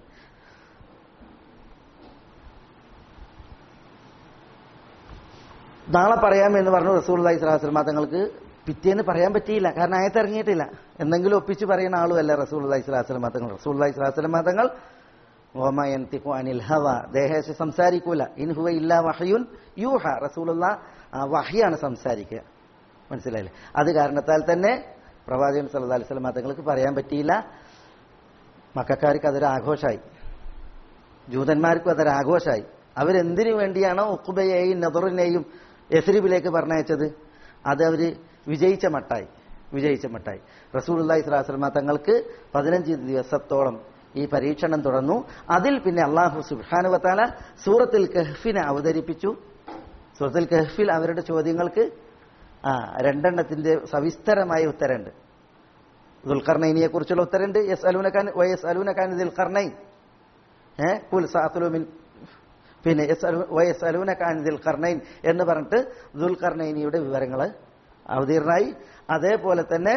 നാളെ പറയാമെന്ന് പറഞ്ഞു റസൂൽ അലൈഹി സ്വലാസ്ലമ തങ്ങൾക്ക് പിറ്റേന്ന് പറയാൻ പറ്റിയില്ല കാരണം ആയത്ത് ഇറങ്ങിയിട്ടില്ല എന്തെങ്കിലും ഒപ്പിച്ച് പറയുന്ന ആളുമല്ല റസൂൽ അലൈഹി സ്വലാസ്ലമ തങ്ങൾ റസൂൽ അലൈഹി സ്വലാസ്ലമ തങ്ങൾ ഓമയന്തിക്കു അനിൽ ഹവ ദേഹേശ സംസാരിക്കൂല ഇൻഹുവ ഇല്ല വഹയുൻ യൂഹ റസൂലുള്ള വഹിയാണ് സംസാരിക്കുക മനസ്സിലായില്ലേ അത് കാരണത്താൽ തന്നെ പ്രവാചകൻ സല്ലല്ലാഹു അലൈഹി വസല്ലം തങ്ങൾക്ക് പറയാൻ പറ്റിയില്ല മക്കാർക്ക് അതൊരു ആഘോഷമായി ജൂതന്മാർക്കും അതൊരു ആഘോഷമായി അവരെന്തിനു വേണ്ടിയാണോ ഉക്കുബയെയും നദറിനെയും യസ്രീബിലേക്ക് പറഞ്ഞയച്ചത് അത് അവര് വിജയിച്ച മട്ടായി വിജയിച്ച മട്ടായി റസൂൽ അള്ളാഹി സ്വലാസ്ലമ തങ്ങൾക്ക് പതിനഞ്ച് ദിവസത്തോളം ഈ പരീക്ഷണം തുടർന്നു അതിൽ പിന്നെ അള്ളാഹു സുബാനുവത്താല സൂറത്തിൽ കഹ്ഫിനെ അവതരിപ്പിച്ചു സൂറത്തിൽ കഹ്ഫിൽ അവരുടെ ചോദ്യങ്ങൾക്ക് ആ രണ്ടെണ്ണത്തിന്റെ സവിസ്തരമായ ഉത്തരമുണ്ട് ദുൽഖർണൈനിയെ കുറിച്ചുള്ള ഉത്തരമുണ്ട് യെസ് അലൂനഖാൻ വയസ് അലൂനഖാൻ ദുൽഖർണൈൻ ഏ കുൽ സാത്തുലുമിൻ പിന്നെ വയസ് അലൂനഖാൻ ദുൽഖർണൈൻ എന്ന് പറഞ്ഞിട്ട് ദുൽഖർണൈനിയുടെ വിവരങ്ങൾ അവതീർണായി അതേപോലെ തന്നെ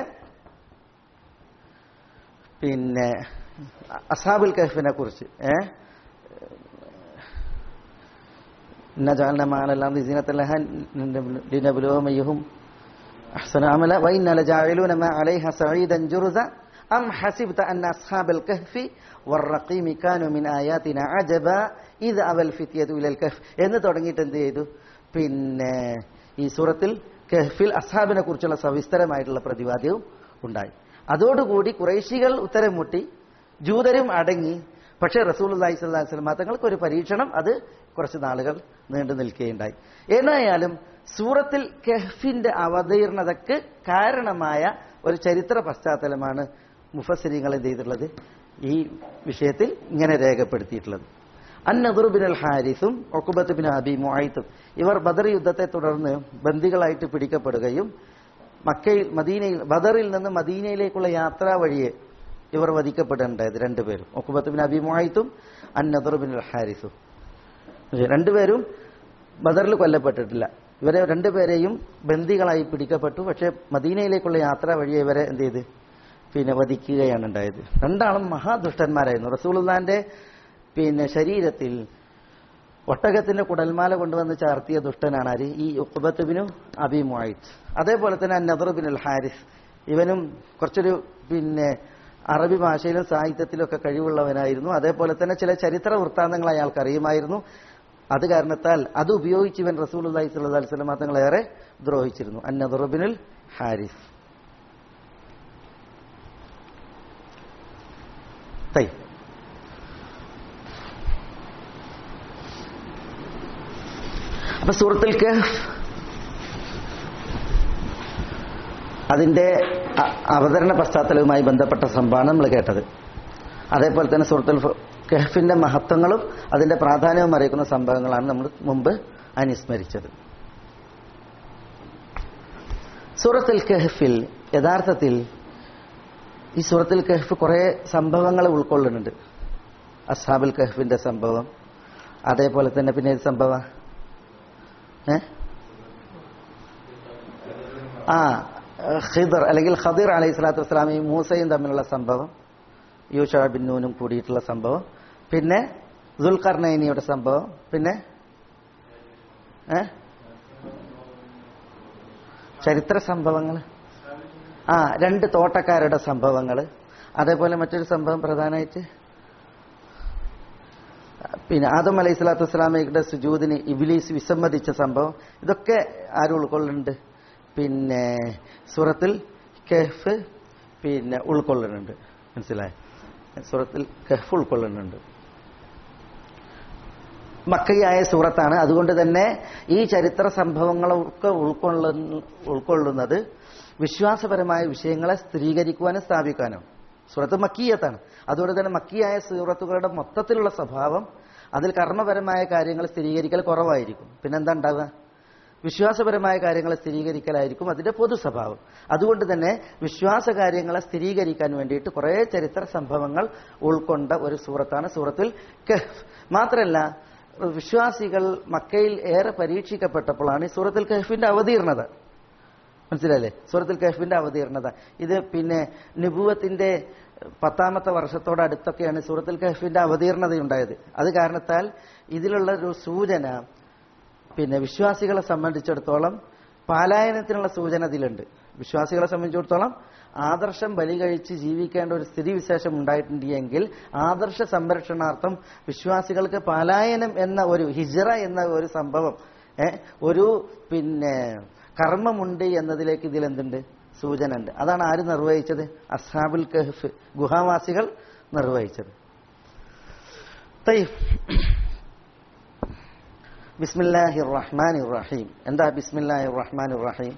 പിന്നെ അസാബുൽ കഹഫിനെ കുറിച്ച് ഏ إنا جعلنا ما على الأرض زينة لها لنبلوهم أيهم أحسن عملا وإنا لجاعلون ما عليها سعيدا جرزا അം ഹസിബ്ത അന്ന അസ്ഹാബൽ കഹ്ഫി വറഖീമി കാനു മിൻ ആയാതിന അജബ ഇത് അവൽ ഫിത്യതു ഇലൽ കഹ്ഫ് എന്ന് തുടങ്ങിയിട്ട് എന്ത് ചെയ്തു പിന്നെ ഈ സൂറത്തിൽ കഹ്ഫിൽ അസ്ഹാബിനെ കുറിച്ചുള്ള സവിസ്തരമായിട്ടുള്ള പ്രതിപാദ്യവും ഉണ്ടായി അതോടുകൂടി കുറേശികൾ ഉത്തരം മുട്ടി ജൂതരും അടങ്ങി പക്ഷേ റസൂൽ അള്ളഹി സ്വല്ലാ വസ്ലം തങ്ങൾക്ക് ഒരു പരീക്ഷണം അത് കുറച്ച് നാളുകൾ നീണ്ടു നിൽക്കുകയുണ്ടായി ഏതായാലും സൂറത്തിൽ കെഹ്ഫിന്റെ അവതീർണതക്ക് കാരണമായ ഒരു ചരിത്ര പശ്ചാത്തലമാണ് മുഫസരിങ്ങൾ എന്ത് ചെയ്തിട്ടുള്ളത് ഈ വിഷയത്തിൽ ഇങ്ങനെ രേഖപ്പെടുത്തിയിട്ടുള്ളത് അന്നദുറുബിൻ അൽ ഹാരിസും ഒക്കുബത്ത് ബിൻ അബി മുആയിത്തും ഇവർ ബദർ യുദ്ധത്തെ തുടർന്ന് ബന്ദികളായിട്ട് പിടിക്കപ്പെടുകയും മക്കയിൽ മദീനയിൽ ബദറിൽ നിന്ന് മദീനയിലേക്കുള്ള യാത്രാ വഴിയെ ഇവർ വധിക്കപ്പെടേണ്ടത് രണ്ടുപേരും ഒക്കുബത്ത് ബിൻ അബി മുആയിത്തും അന്നദുറുബിൻ അൽ ഹാരിസും രണ്ടുപേരും ബദറിൽ കൊല്ലപ്പെട്ടിട്ടില്ല ഇവരെ രണ്ടുപേരെയും ബന്ദികളായി പിടിക്കപ്പെട്ടു പക്ഷേ മദീനയിലേക്കുള്ള യാത്ര വഴിയെ ഇവരെ എന്ത് ചെയ്ത് പിന്നെ വധിക്കുകയാണ് ഉണ്ടായത് രണ്ടാളും മഹാദുഷ്ടന്മാരായിരുന്നു റസൂലുള്ളാന്റെ പിന്നെ ശരീരത്തിൽ ഒട്ടകത്തിന്റെ കുടൽമാല കൊണ്ടുവന്ന് ചാർത്തിയ ദുഷ്ടനാണ് ആര് ഈ ഉഖബത്തുബിനു അബി മുആയിത്ത് അതേപോലെ തന്നെ നദറുബിൻ അൽ ഹാരിസ് ഇവനും കുറച്ചൊരു പിന്നെ അറബി ഭാഷയിലും സാഹിത്യത്തിലും ഒക്കെ കഴിവുള്ളവനായിരുന്നു അതേപോലെ തന്നെ ചില ചരിത്ര വൃത്താന്തങ്ങൾ അയാൾക്ക് അറിയുമായിരുന്നു അത് കാരണത്താൽ അത് ഉപയോഗിച്ച് ഇവൻ റസൂൽ അള്ളഹി സ്വല്ലി വസ്ലം തങ്ങളേറെ ദ്രോഹിച്ചിരുന്നു അന്നദറുബിനുൽ ഹാരിസ് തൈ അപ്പൊ സൂറത്തുൽ കഹ്ഫ് അതിന്റെ അ- അവതരണ പശ്ചാത്തലവുമായി ബന്ധപ്പെട്ട സംഭവമാണ് നമ്മൾ കേട്ടത് അതേപോലെ തന്നെ സൂറത്തുൽ ഫ- കഹ്ഫിന്റെ മഹത്വങ്ങളും അതിന്റെ പ്രാധാന്യവും അറിയിക്കുന്ന സംഭവങ്ങളാണ് നമ്മൾ മുമ്പ് അനുസ്മരിച്ചത് സൂറത്തുൽ കഹ്ഫിൽ യഥാർത്ഥത്തിൽ ഈ സൂറത്തുൽ കഹ്ഫ് കുറെ സംഭവങ്ങൾ ഉൾക്കൊള്ളുന്നുണ്ട് അസാബുൽ കഹ്ഫിന്റെ സംഭവം അതേപോലെ തന്നെ പിന്നെ ഏത് സംഭവം ഏ ആ ഖിദർ അല്ലെങ്കിൽ ഖദിർ അലൈഹി സ്വലാത്തു വസ്സലാമയും മൂസയും തമ്മിലുള്ള സംഭവം യൂഷ ബിൻ നൂനും കൂടിയിട്ടുള്ള സംഭവം പിന്നെ ദുൽഖർനൈനിയുടെ സംഭവം പിന്നെ ഏ ചരിത്ര സംഭവങ്ങൾ ആ രണ്ട് തോട്ടക്കാരുടെ സംഭവങ്ങൾ അതേപോലെ മറ്റൊരു സംഭവം പ്രധാനമായിട്ട് പിന്നെ ആദം അലൈഹി സ്വലാത്തു വസ്സലാമയുടെ സുജൂദിന് ഇബിലീസ് വിസമ്മതിച്ച സംഭവം ഇതൊക്കെ ആരും ഉൾക്കൊള്ളുന്നുണ്ട് പിന്നെ സൂറത്തിൽ കെഹ്ഫ് പിന്നെ ഉൾക്കൊള്ളുന്നുണ്ട് മനസ്സിലായി സൂറത്തിൽ കെഹ്ഫ് ഉൾക്കൊള്ളുന്നുണ്ട് മക്കയായ സൂറത്താണ് അതുകൊണ്ട് തന്നെ ഈ ചരിത്ര സംഭവങ്ങളൊക്കെ ഉൾക്കൊള്ളുന്ന ഉൾക്കൊള്ളുന്നത് വിശ്വാസപരമായ വിഷയങ്ങളെ സ്ഥിരീകരിക്കുവാനും സ്ഥാപിക്കാനും സൂറത്ത് മക്കീയത്താണ് അതുകൊണ്ട് തന്നെ മക്കിയായ സൂറത്തുകളുടെ മൊത്തത്തിലുള്ള സ്വഭാവം അതിൽ കർമ്മപരമായ കാര്യങ്ങൾ സ്ഥിരീകരിക്കൽ കുറവായിരിക്കും പിന്നെന്താ ഉണ്ടാവുക വിശ്വാസപരമായ കാര്യങ്ങളെ സ്ഥിരീകരിക്കലായിരിക്കും അതിന്റെ പൊതു സ്വഭാവം അതുകൊണ്ട് തന്നെ വിശ്വാസ കാര്യങ്ങളെ സ്ഥിരീകരിക്കാൻ വേണ്ടിയിട്ട് കുറേ ചരിത്ര സംഭവങ്ങൾ ഉൾക്കൊണ്ട ഒരു സൂറത്താണ് സൂറത്തുൽ കഹ്ഫ് മാത്രമല്ല വിശ്വാസികൾ മക്കയിൽ ഏറെ പരീക്ഷിക്കപ്പെട്ടപ്പോഴാണ് ഈ സൂറത്തുൽ കഹ്ഫിന്റെ അവതീർണത മനസ്സിലല്ലേ സൂറത്തുൽ കഹ്ഫിന്റെ അവതീർണത ഇത് പിന്നെ നിബുവത്തിന്റെ പത്താമത്തെ വർഷത്തോടടുത്തൊക്കെയാണ് സൂറത്തുൽ കഹ്ഫിന്റെ അവതീർണതയുണ്ടായത് അത് കാരണത്താൽ ഇതിലുള്ള ഒരു സൂചന പിന്നെ വിശ്വാസികളെ സംബന്ധിച്ചിടത്തോളം പാലായനത്തിനുള്ള സൂചന ഇതിലുണ്ട് വിശ്വാസികളെ സംബന്ധിച്ചിടത്തോളം ആദർശം ബലി കഴിച്ച് ജീവിക്കേണ്ട ഒരു സ്ഥിതിവിശേഷം ഉണ്ടായിട്ടുണ്ട് എങ്കിൽ ആദർശ സംരക്ഷണാർത്ഥം വിശ്വാസികൾക്ക് പാലായനം എന്ന ഒരു ഹിജറ എന്ന ഒരു സംഭവം ഏ, ഒരു പിന്നെ കർമ്മമുണ്ട് എന്നതിലേക്ക് ഇതിൽ എന്തുണ്ട് സൂചന ഉണ്ട് അതാണ് ആര് നിർവഹിച്ചത് അസ്ഹാബുൽ കഹ്ഫ് ഗുഹാവാസികൾ നിർവഹിച്ചത് തയ്യബ്. ബിസ്മില്ലാഹിർ റഹ്മാനിർ റഹീം എന്താ ബിസ്മില്ലാഹിർ റഹ്മാനിർ റഹീം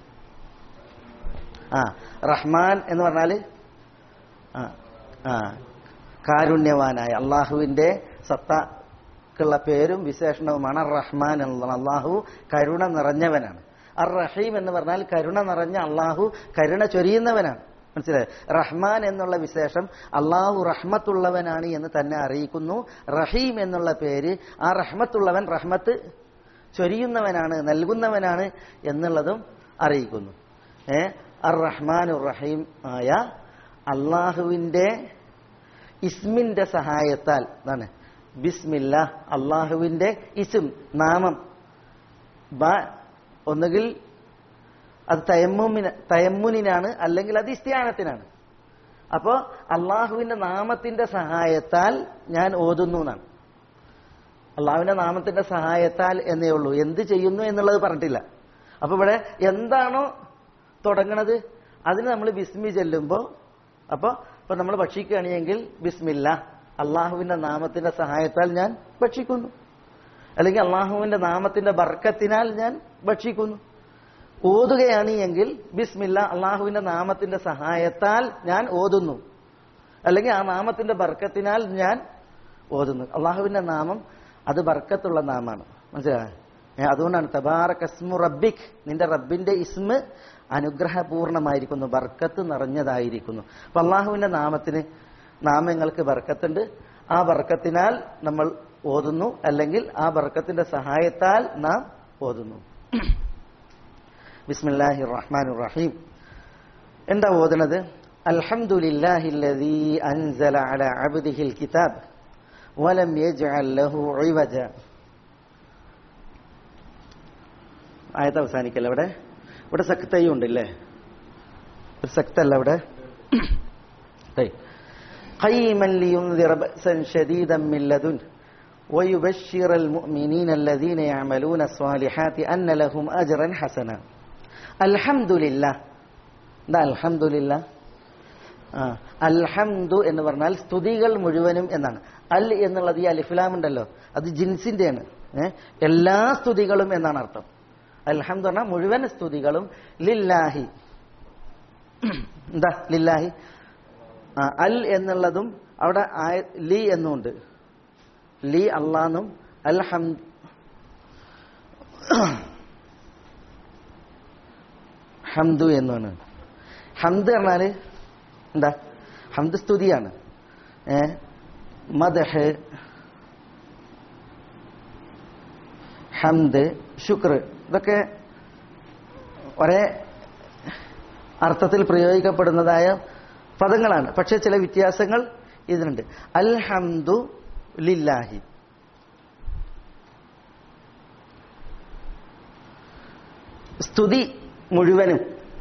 ആ റഹ്മാൻ എന്ന് പറഞ്ഞാല് ആ ആ കാരുണ്യവാനായ അള്ളാഹുവിന്റെ സത്തക്കുള്ള പേരും വിശേഷണവുമാണ് അർ റഹ്മാൻ എന്നുള്ളത് അള്ളാഹു കരുണ നിറഞ്ഞവനാണ് അർ റഹീം എന്ന് പറഞ്ഞാൽ കരുണ നിറഞ്ഞ അള്ളാഹു കരുണ ചൊരിയുന്നവനാണ് മനസ്സിലായി റഹ്മാൻ എന്നുള്ള വിശേഷം അള്ളാഹു റഹ്മത്തുള്ളവനാണ് എന്ന് തന്നെ അറിയിക്കുന്നു റഹീം എന്നുള്ള പേര് ആ റഹ്മത്തുള്ളവൻ റഹ്മത്ത് ചൊരിയുന്നവനാണ് നൽകുന്നവനാണ് എന്നുള്ളതും അറിയിക്കുന്നു ഏ അർ റഹ്മാൻ റഹീം ആയ അള്ളാഹുവിന്റെ ഇസ്മിന്റെ സഹായത്താൽ എന്താണ് ബിസ്മില്ല അള്ളാഹുവിന്റെ ഇസ്ം നാമം ബ ഒന്നുകിൽ അത് തയമ്മുമിന് തയമ്മുനിനാണ് അല്ലെങ്കിൽ അത് ഇസ്ത്യാനത്തിനാണ് അപ്പോ അള്ളാഹുവിന്റെ നാമത്തിന്റെ സഹായത്താൽ ഞാൻ ഓതുന്നു എന്നാണ് അള്ളാഹുവിന്റെ നാമത്തിന്റെ സഹായത്താൽ എന്നേ ഉള്ളൂ എന്ത് ചെയ്യുന്നു എന്നുള്ളത് പറഞ്ഞിട്ടില്ല അപ്പൊ ഇവിടെ എന്താണോ തുടങ്ങണത് അതിന് നമ്മൾ ബിസ്മി ചെല്ലുമ്പോൾ അപ്പൊ ഇപ്പൊ നമ്മൾ ഭക്ഷിക്കുകയാണെങ്കിൽ ബിസ്മില്ല അള്ളാഹുവിന്റെ നാമത്തിന്റെ സഹായത്താൽ ഞാൻ ഭക്ഷിക്കുന്നു അല്ലെങ്കിൽ അള്ളാഹുവിന്റെ നാമത്തിന്റെ ബർക്കത്തിനാൽ ഞാൻ ഭക്ഷിക്കുന്നു ഓതുകയാണ് എങ്കിൽ ബിസ്മില്ല അള്ളാഹുവിന്റെ നാമത്തിന്റെ സഹായത്താൽ ഞാൻ ഓതുന്നു അല്ലെങ്കിൽ ആ നാമത്തിന്റെ ബർക്കത്തിനാൽ ഞാൻ ഓതുന്നു അള്ളാഹുവിന്റെ നാമം അത് ബർക്കത്തുള്ള നാമാണ് മനസ്സിലായോ ഏ, അതുകൊണ്ടാണ് തബാറക് അസ്മു റബ്ബിക് നിന്റെ റബ്ബിന്റെ ഇസ്മ് അനുഗ്രഹപൂർണമായിരിക്കുന്നു ബർക്കത്ത് നിറഞ്ഞതായിരിക്കുന്നു അപ്പൊ അള്ളാഹുവിന്റെ നാമത്തിന് നാമങ്ങൾക്ക് ബർക്കത്തുണ്ട് ആ ബർക്കത്തിനാൽ നമ്മൾ ഓതുന്നു അല്ലെങ്കിൽ ആ ബർക്കത്തിന്റെ സഹായത്താൽ നാം ഓതുന്നു ബിസ്മില്ലാഹി റഹ്മാൻ റഹീം എന്താ ഓതുന്നത് അൽഹംദുലില്ലാഹില്ലദീ അൻസല അല അബ്ദിഹിൽ കിതാബ് വലം യജ്അൽ ലഹു ഇവജ ആയത്ത് അവസാനിക്കല്ല ഇവിടെ ഇവിടെ സക്തയും ഉണ്ടല്ലേ ഒരു സക്തല്ല ഇവിടെ طيب. قيما لينذر بأسا شديدا من لدنه ويبشر المؤمنين الذين يعملون الصالحات أن لهم أجرا حسنا الحمد لله എന്താ അൽഹംദുലില്ല ആ അൽഹംദു എന്ന് പറഞ്ഞാൽ സ്തുതികൾ മുഴുവനും എന്നാണ് അൽ എന്നുള്ളത് ഈ അലിഫിലാം ഉണ്ടല്ലോ അത് ജിൻസിന്റെയാണ് ഏ? എല്ലാ സ്തുതികളും എന്നാണ് അർത്ഥം അൽഹംദു പറഞ്ഞാൽ മുഴുവൻ സ്തുതികളും ലില്ലാഹി എന്താ ലില്ലാഹി ആ, അൽ എന്നുള്ളതും അവിടെ ആയ- ലി എന്നുണ്ട് ലി അള്ളാന്നും അൽഹം ഹംദു എന്നാണ് ഹംദ് പറഞ്ഞാല് എന്താ ഹംദ് സ്തുതിയാണ് ഏ മദഹ് ഹംദ് ശുക്ർ ഇതൊക്കെ ഒരേ അർത്ഥത്തിൽ പ്രയോഗിക്കപ്പെടുന്നതായ പദങ്ങളാണ് പക്ഷെ ചില വ്യത്യാസങ്ങൾ ഇതിനുണ്ട് അൽഹംദു ലില്ലാഹി സ്തുതി മുഴുവനും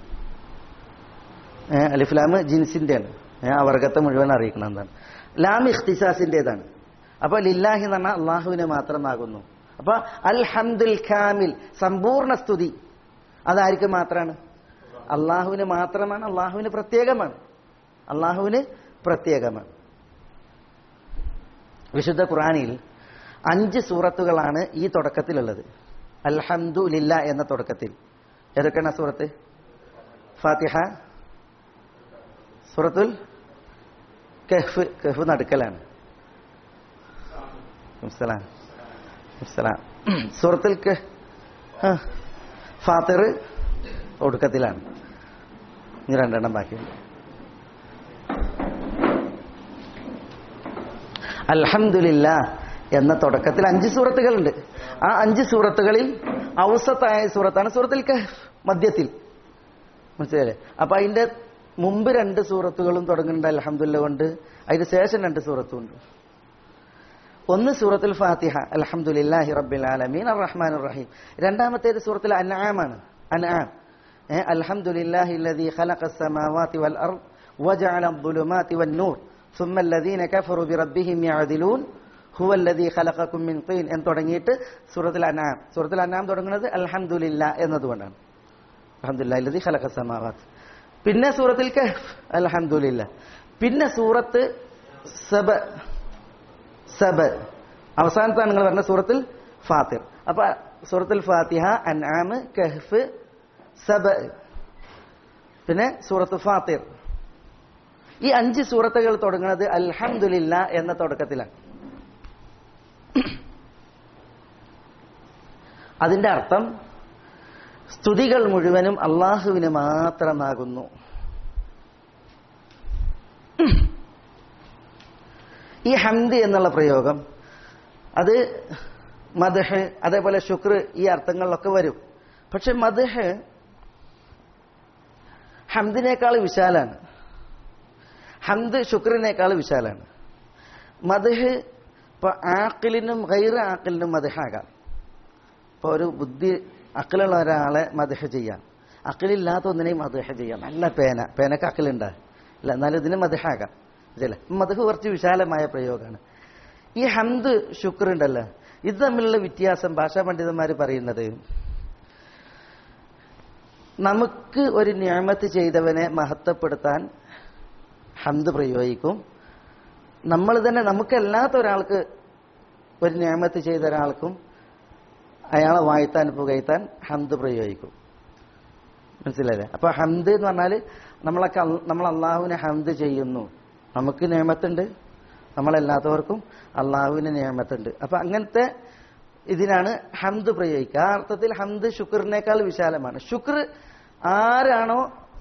ഏ, അലിഫ്ലാം ജിൻസിന്റെയാണ് ഏ, ആ വർഗത്തെ മുഴുവൻ അറിയിക്കണം എന്താണ് ലാം ഇഖ്തിസാസിന്റേതാണ് അപ്പൊ ലില്ലാഹി എന്ന് പറഞ്ഞാൽ അള്ളാഹുവിനെ മാത്രമാകുന്നു അപ്പൊ അൽഹംദുൽ ഖാമിൽ സമ്പൂർണ്ണ സ്തുതി അതാർക്ക് മാത്രമാണ് അള്ളാഹുവിന് മാത്രമാണ് അള്ളാഹുവിന് പ്രത്യേകമാണ് അള്ളാഹുവിന് പ്രത്യേകമാണ് വിശുദ്ധ ഖുറാനിൽ അഞ്ച് സൂറത്തുകളാണ് ഈ തുടക്കത്തിലുള്ളത് അൽഹംദു ലില്ല എന്ന തുടക്കത്തിൽ ഏതൊക്കെയാണ് ആ സൂറത്ത് ഫാത്തിഹ സൂറത്തുൽ കഹ്ഫ് കഹ്ഫ് നടുക്കലാണ് സലാം സലാം സൂറത്തുൽ കഹ് ആ, ഫാത്തിർ ഒടുക്കത്തിലാണ് ഇനി രണ്ടെണ്ണം ബാക്കിയുണ്ട് അൽഹംദുലില്ല എന്ന തുടക്കത്തിൽ അഞ്ച് സൂറത്തുകളുണ്ട് ആ അഞ്ച് സൂറത്തുകളിൽ ഔസത്തായ സൂറത്താണ് സൂറത്തിൽ കഹ്ഫ് മധ്യത്തിൽ മനസ്സിലായില്ലേ അപ്പൊ അതിന്റെ മുമ്പ് രണ്ട് സൂറത്തുകളും തുടങ്ങുന്നുണ്ട് അലഹമുല്ല കൊണ്ട് അതിന് ശേഷം രണ്ട് സൂറത്തും ഉണ്ട് ഒന്ന് സൂറത്തുൽ ഫാത്തിഹ അൽഹംദുലില്ലാഹി റബ്ബിൽ ആലമീൻ അർറഹ്മാൻ റഹീം രണ്ടാമത്തേത് സൂറത്തുൽ അൻആമാണ് അൻആം ഏ, അൽഹംദുലില്ലാഹി الذي خلق السماوات والأرض وجعل الظلمات والنور ثم الذين كفروا بربهم يعدلون هو الذي خلقكم من طين എന്ന് തുടങ്ങിയിട്ട് സൂറത്തുൽ അൻആം സൂറത്തുൽ അൻആം തുടങ്ങുന്നത് അൽഹംദുലില്ലാ എന്നതുകൊണ്ടാണ് അൽഹംദുലില്ലാഹി الذي خلق السماوات പിന്നെ സൂറത്തിൽ കഹ്ഫ് അൽഹംദുലില്ലാ പിന്നെ സൂറത്ത് സബ സബ അവസാനത്താണ് നിങ്ങൾ പറഞ്ഞ സൂറത്തിൽ ഫാത്തിർ അപ്പൊ സൂറത്തുൽ ഫാത്തിഹ അൻആം കഹ്ഫ് സബ പിന്നെ സൂറത്ത് ഫാത്തിർ ഈ അഞ്ച് സൂറത്തുകൾ തുടങ്ങുന്നത് അൽഹംദുലില്ല എന്ന തുടക്കത്തിലാണ് അതിന്റെ അർത്ഥം സ്തുതികൾ മുഴുവനും അള്ളാഹുവിന് മാത്രമാകുന്നു ഈ ഹംദ് എന്നുള്ള പ്രയോഗം അത് മദഹ് അതേപോലെ ശുക്ർ ഈ അർത്ഥങ്ങളിലൊക്കെ വരും പക്ഷെ മദഹ് ഹംദിനേക്കാൾ വിശാലാണ് ഹംദ് ശുക്രിനേക്കാൾ വിശാലാണ് മദഹ് ഇപ്പൊ ആക്കിലിനും ഗൈർ ആക്കിലിനും മദഹാകാം ഇപ്പൊ ഒരു ബുദ്ധി അക്കിലുള്ള ഒരാളെ മദഹ ചെയ്യാം അക്കിലില്ലാത്ത ഒന്നിനെയും മദഹ ചെയ്യാം നല്ല പേന പേനക്ക് അക്കിലുണ്ട് അല്ല എന്നാലും ഇതിന് മധുഹാകാം ചില മധുഹ് കുറച്ച് വിശാലമായ പ്രയോഗമാണ് ഈ ഹംദ് ശുക്ർ ഉണ്ടല്ലോ ഇത് തമ്മിലുള്ള വ്യത്യാസം ഭാഷാ പണ്ഡിതന്മാർ പറയുന്നത് നമുക്ക് ഒരു ന്യാമത്ത് ചെയ്തവനെ മഹത്വപ്പെടുത്താൻ ഹംദ് പ്രയോഗിക്കും നമ്മൾ തന്നെ നമുക്കല്ലാത്ത ഒരാൾക്ക് ഒരു ന്യാമത്ത് ചെയ്ത ഒരാൾക്കും അയാളെ വാഴ്ത്താൻ പുകഴ്ത്താൻ ഹംദ് പ്രയോഗിക്കും മനസ്സിലായില്ലേ അപ്പൊ ഹംദ് എന്ന് പറഞ്ഞാൽ നമ്മളൊക്കെ അൽ- നമ്മൾ അള്ളാഹുവിനെ ഹംദ് ചെയ്യുന്നു നമുക്ക് നിയമത്തുണ്ട് നമ്മളല്ലാത്തവർക്കും അള്ളാഹുവിന് നിയമത്തുണ്ട് അപ്പൊ അങ്ങനത്തെ ഇതിനാണ് ഹംദ് പ്രയോഗിക്കുക ആ അർത്ഥത്തിൽ ഹംദ് ശുക്രിനേക്കാൾ വിശാലമാണ് ശുക്ർ ആരാണോ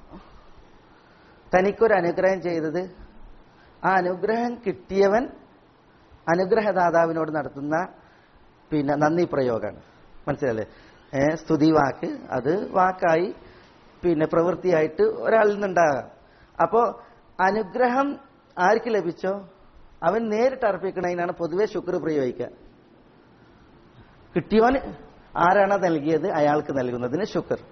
തനിക്കൊരു അനുഗ്രഹം ചെയ്തത് ആ അനുഗ്രഹം കിട്ടിയവൻ അനുഗ്രഹദാതാവിനോട് നടത്തുന്ന പിന്നെ നന്ദി പ്രയോഗമാണ് മനസ്സിലല്ലേ ഏ സ്തുതി വാക്ക് അത് വാക്കായി പിന്നെ പ്രവൃത്തിയായിട്ട് ഒരാളിൽ നിന്നുണ്ടാകാം അപ്പോ അനുഗ്രഹം ആർക്ക് ലഭിച്ചോ അവൻ നേരിട്ട് അർപ്പിക്കണതിനാണ് പൊതുവെ ശുക്ർ പ്രയോഗിക്കുക കിട്ടിയവൻ ആരാണോ നൽകിയത് അയാൾക്ക് നൽകുന്നതിന് ശുക്ർ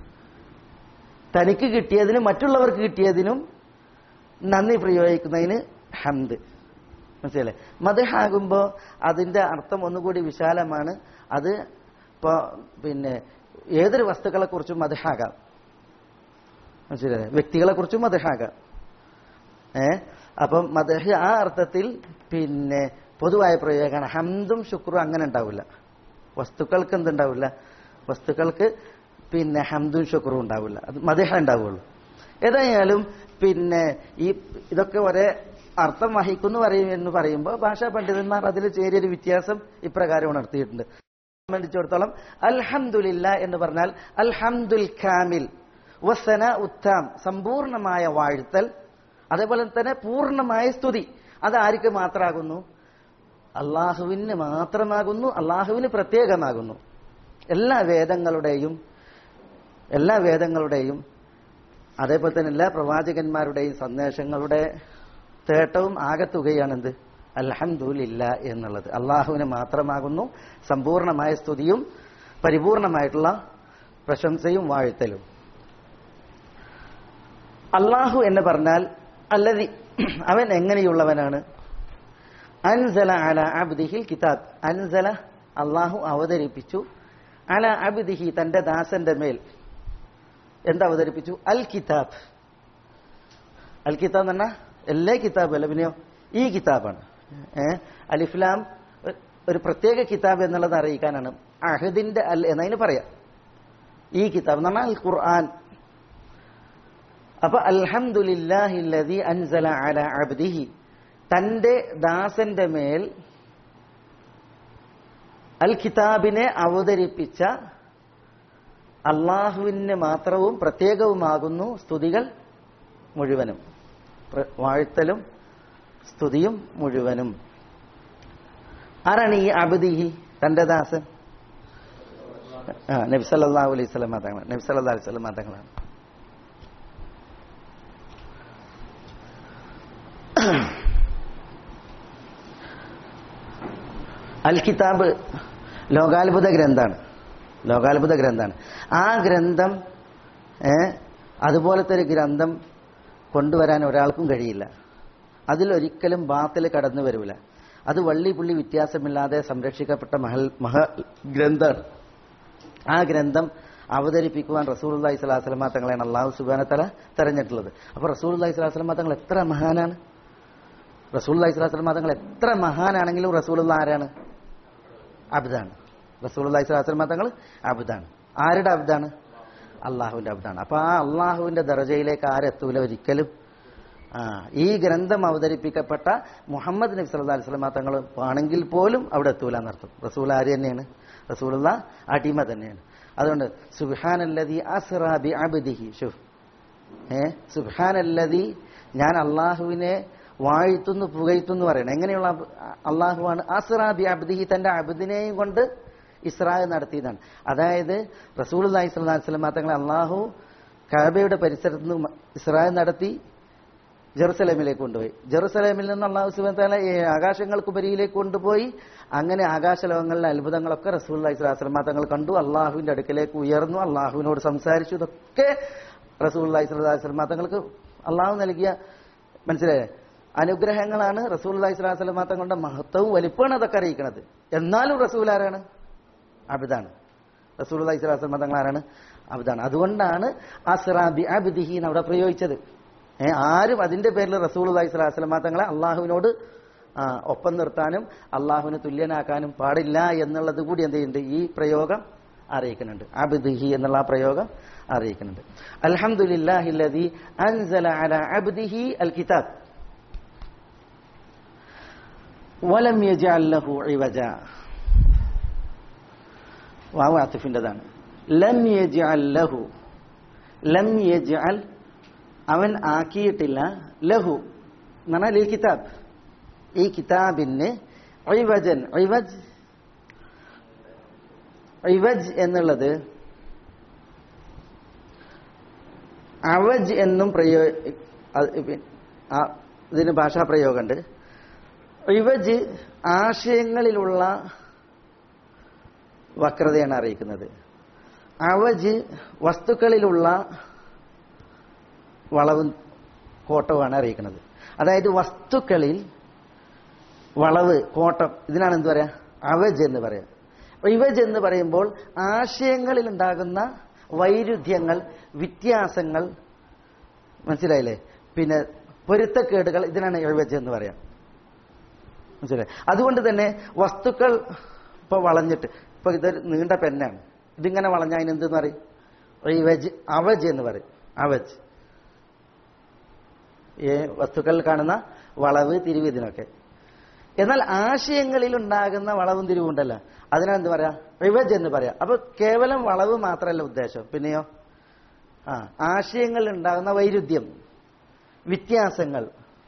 തനിക്ക് കിട്ടിയതിനും മറ്റുള്ളവർക്ക് കിട്ടിയതിനും നന്ദി പ്രയോഗിക്കുന്നതിന് ഹംദ് മനസ്സിലല്ലേ മതഹാകുമ്പോ അതിന്റെ അർത്ഥം ഒന്നുകൂടി വിശാലമാണ് അത് ഇപ്പോ പിന്നെ ഏതൊരു വസ്തുക്കളെ കുറിച്ചും മതഹാകാം മനസ്സിലായേ വ്യക്തികളെ കുറിച്ചും മതഹാകാം ഏ അപ്പം മദഹ് ആ അർത്ഥത്തിൽ പിന്നെ പൊതുവായ പ്രയോഗമാണ് ഹംദും ശുക്രും അങ്ങനെ ഉണ്ടാവില്ല വസ്തുക്കൾക്ക് എന്തുണ്ടാവില്ല വസ്തുക്കൾക്ക് പിന്നെ ഹംദും ശുക്രും ഉണ്ടാവില്ല അത് മദഹ ഉണ്ടാവുള്ളൂ ഏതായാലും പിന്നെ ഈ ഇതൊക്കെ ഒരേ അർത്ഥം വഹിക്കുന്നു പറയും എന്ന് പറയുമ്പോൾ ഭാഷാ പണ്ഡിതന്മാർ അതിൽ ചെറിയൊരു വ്യത്യാസം ഇപ്രകാരം ഉണർത്തിയിട്ടുണ്ട് സംബന്ധിച്ചിടത്തോളം അൽഹംദുലില്ല എന്ന് പറഞ്ഞാൽ അൽഹംദുൽ കാമിൽ വസന ഉത്താം സമ്പൂർണമായ വാഴ്ത്തൽ അതേപോലെ തന്നെ പൂർണ്ണമായ സ്തുതി അത് ആർക്ക് മാത്രമാകുന്നു അള്ളാഹുവിന് മാത്രമാകുന്നു അള്ളാഹുവിന് പ്രത്യേകമാകുന്നു എല്ലാ വേദങ്ങളുടെയും എല്ലാ വേദങ്ങളുടെയും അതേപോലെ തന്നെ എല്ലാ പ്രവാചകന്മാരുടെയും സന്ദേശങ്ങളുടെ തേട്ടവും ആകത്തുകയാണെന്ത് അൽഹംദുലില്ല എന്നുള്ളത് അള്ളാഹുവിന് മാത്രമാകുന്നു സമ്പൂർണമായ സ്തുതിയും പരിപൂർണമായിട്ടുള്ള പ്രശംസയും വാഴ്ത്തലും അള്ളാഹു എന്ന് പറഞ്ഞാൽ അല്ലതി അവൻ എങ്ങനെയുള്ളവനാണ് അൻസല അല അബ്ദിഹിൽ കിതാബ് അൻസല അള്ളാഹു അവതരിപ്പിച്ചു അല അബ്ദിഹി തന്റെ ദാസന്റെ മേൽ എന്താ അവതരിപ്പിച്ചു അൽ കിതാബ് അൽ കിതാബ് എന്ന് പറഞ്ഞാൽ എല്ലാ കിതാബ് അല്ല പിന്നെയോ ഈ കിതാബാണ് ഏഹ് അലിഫ്ലാം ഒരു പ്രത്യേക കിതാബ് എന്നുള്ളത് അറിയിക്കാനാണ് അഹദിന്റെ അൽ എന്നതിന് പറയാം ഈ കിതാബ് എന്ന് പറഞ്ഞാൽ അൽ ഖുർആൻ അപ്പൊ അൽഹംദുലില്ലാഹില്ലദി അൻസല അല അബ്ദിഹി തന്റെ ദാസന്റെ മേൽ അൽ കിതാബിനെ അവതരിപ്പിച്ച അള്ളാഹുവിന് മാത്രവും പ്രത്യേകവുമാകുന്നു സ്തുതികൾ മുഴുവനും പ്ര- വാഴ്ത്തലും സ്തുതിയും മുഴുവനും ആരാണ് ഈ അബദിഹി തന്റെ ദാസൻ ആ നബി സല്ലല്ലാഹു അലൈഹി വസല്ലം തങ്ങളാണ് നബി സല്ലല്ലാഹു അലൈഹി വസല്ലം തങ്ങളാണ് അൽ കിതാബ് ലോകാത്ഭുത ഗ്രന്ഥാണ് ലോകാത്ഭുത ഗ്രന്ഥാണ് ആ ഗ്രന്ഥം ഏ അതുപോലത്തെ ഒരു ഗ്രന്ഥം കൊണ്ടുവരാൻ ഒരാൾക്കും കഴിയില്ല അതിലൊരിക്കലും ബാത്തിൽ കടന്നു വരൂല അത് വള്ളി പുള്ളി വ്യത്യാസമില്ലാതെ സംരക്ഷിക്കപ്പെട്ട മഹൽ മഹ ഗ്രന്ഥാണ് ആ ഗ്രന്ഥം അവതരിപ്പിക്കുവാൻ റസൂൽ അള്ളഹി സ്വലാസ്ലമ തങ്ങളെയാണ് അള്ളാഹു സുബാന തല തെരഞ്ഞിട്ടുള്ളത് അപ്പൊ റസൂൽ അള്ളഹി സ്വലാസ്ലമ തങ്ങൾ എത്ര മഹാനാണ് റസൂൽ അള്ളഹി സ്വലാസ്ലമ തങ്ങൾ എത്ര മഹാനാണെങ്കിലും റസൂൽ ആരാണ് അബ്ദാണ് റസൂൽ അള്ളഹി സ്വലാസ്ലമ തങ്ങൾ അബ്ദാണ് ആരുടെ അബ്ദാണ് അള്ളാഹുവിന്റെ അബ്ദാണ് അപ്പൊ ആ അള്ളാഹുവിന്റെ ദർജയിലേക്ക് ആരെത്തൂല ഒരിക്കലും ആ ഈ ഗ്രന്ഥം അവതരിപ്പിക്കപ്പെട്ട മുഹമ്മദ് നബി സല്ലല്ലാഹു അലൈഹി വസല്ലമ തങ്ങൾ ആണെങ്കിൽ പോലും അവിടെ എത്തൂല എന്നർത്ഥം റസൂൽ ആര് തന്നെയാണ് റസൂലുള്ള അടിമ തന്നെയാണ് അതുകൊണ്ട് സുബ്ഹാനല്ലദി അസ്റാ ബി അബ്ദിഹി ഷുഫ് ഏ സുബ്ഹാനല്ലദി ഞാൻ അള്ളാഹുവിനെ വാഴ്ത്തുന്നു പുകഴ്ത്തുന്നു പറയണം എങ്ങനെയുള്ള അബ്- അള്ളാഹുവാണ് അസ്റാ ബി അബ്ദിഹി തന്റെ അബ്ദിനെയും കൊണ്ട് ഇസ്രായേൽ നടത്തിയതാണ് അതായത് റസൂൽ അള്ളാഹി സ്വല്ലല്ലാഹു അലൈഹി വസല്ലമ തങ്ങളെ അള്ളാഹു കഅബയുടെ പരിസരത്ത് നിന്ന് മ- ഇസ്രായേൽ നടത്തി ജെറുസലേമിലേക്ക് കൊണ്ടുപോയി ജെറുസലേമിൽ നിന്ന് അള്ളാഹു സുബാൻ താല ഈ ആകാശങ്ങൾക്കുപരിയിലേക്ക് കൊണ്ടുപോയി അങ്ങനെ ആകാശലോകങ്ങളിലെ അത്ഭുതങ്ങളൊക്കെ റസൂൽ ഇസ്ലാസ്ലമ തങ്ങൾ കണ്ടു അള്ളാഹുവിന്റെ അടുക്കലേക്ക് ഉയർന്നു അള്ളാഹുവിനോട് സംസാരിച്ചു ഇതൊക്കെ റസൂൽ ഇസ്ലാസ്ലമ തങ്ങൾക്ക് അള്ളാഹു നൽകിയ മനസ്സിലായേ അനുഗ്രഹങ്ങളാണ് റസൂൽ അലൈഹി സ്വലാസ്ലം തങ്ങളുടെ മഹത്വവും വലിപ്പമാണ് അതൊക്കെ അറിയിക്കുന്നത് എന്നാലും റസൂൽ ആരാണ് അബിദാണ് റസൂൽ അലൈഹി സ്വലാസ്ലം തങ്ങൾ ആരാണ് അബിദാണ് അതുകൊണ്ടാണ് അസ്റാബി അബ്ദിഹി എന്ന് അവിടെ പ്രയോഗിച്ചത് ഏ, ആരും അതിന്റെ പേരിൽ റസൂൽ അലൈഹി സ്വലാസ്ലം തങ്ങളെ അള്ളാഹുവിനോട് ആ, ഒപ്പം നിർത്താനും അള്ളാഹുവിന് തുല്യനാക്കാനും പാടില്ല എന്നുള്ളത് കൂടി എന്ത് ചെയ്യുന്നുണ്ട് ഈ പ്രയോഗം അറിയിക്കുന്നുണ്ട് അബ്ദിഹി എന്നുള്ള ആ പ്രയോഗം അറിയിക്കുന്നുണ്ട് അൽഹംദുലില്ലാഹില്ലദി അൻസല അല അബ്ദിഹി അൽ കിതാബ് വലം യജഅൽ ലഹു ഇവജ വാവ് ആത്തിഫിൻ്റെതാണ് ലം യജഅൽ ലഹു ലം യജഅൽ അവൻ ആക്കിയിട്ടില്ല ലഹു എന്ന് പറഞ്ഞാൽ ഈ കിതാബ് ഈ കിതാബിന് ഇവജൻ ഇവജ് ഇവജ് എന്നുള്ളത് അവജ് എന്നും പ്രയോ അത് പി- ആ ഇതിന് ഭാഷാ പ്രയോഗമുണ്ട് ഇവജ് ആശയങ്ങളിലുള്ള വക്രതയാണ് അറിയിക്കുന്നത് അവജ് വസ്തുക്കളിലുള്ള വളവും കോട്ടവുമാണ് അറിയിക്കുന്നത് അതായത് വസ്തുക്കളിൽ വളവ് കോട്ടം ഇതിനാണ് എന്ത് പറയാ അവജ് എന്ന് പറയാം ഇവജ് എന്ന് പറയുമ്പോൾ ആശയങ്ങളിൽ ഉണ്ടാകുന്ന വൈരുദ്ധ്യങ്ങൾ വ്യത്യാസങ്ങൾ മനസ്സിലായില്ലേ പിന്നെ പൊരുത്തക്കേടുകൾ ഇതിനാണ് ഇവജ് എന്ന് പറയാം മനസ്സിലായി അതുകൊണ്ട് തന്നെ വസ്തുക്കൾ ഇപ്പൊ വളഞ്ഞിട്ട് ഇപ്പൊ ഇതൊരു നീണ്ട പെന്നാണ് ഇതിങ്ങനെ വളഞ്ഞ അതിന് എന്തെന്ന് പറയും ഇവജ് അവജ് എന്ന് പറയും അവജ് ഈ വസ്തുക്കളിൽ കാണുന്ന വളവ് തിരിവ് ഇതിനൊക്കെ എന്നാൽ ആശയങ്ങളിൽ ഉണ്ടാകുന്ന വളവും തിരിവും ഉണ്ടല്ലോ അതിനെന്ത് പറയാ റിവജ് എന്ന് പറയാം അപ്പൊ കേവലം വളവ് മാത്രമല്ല ഉദ്ദേശം പിന്നെയോ ആ ആശയങ്ങളിൽ ഉണ്ടാകുന്ന വൈരുദ്ധ്യം വ്യത്യാസങ്ങൾ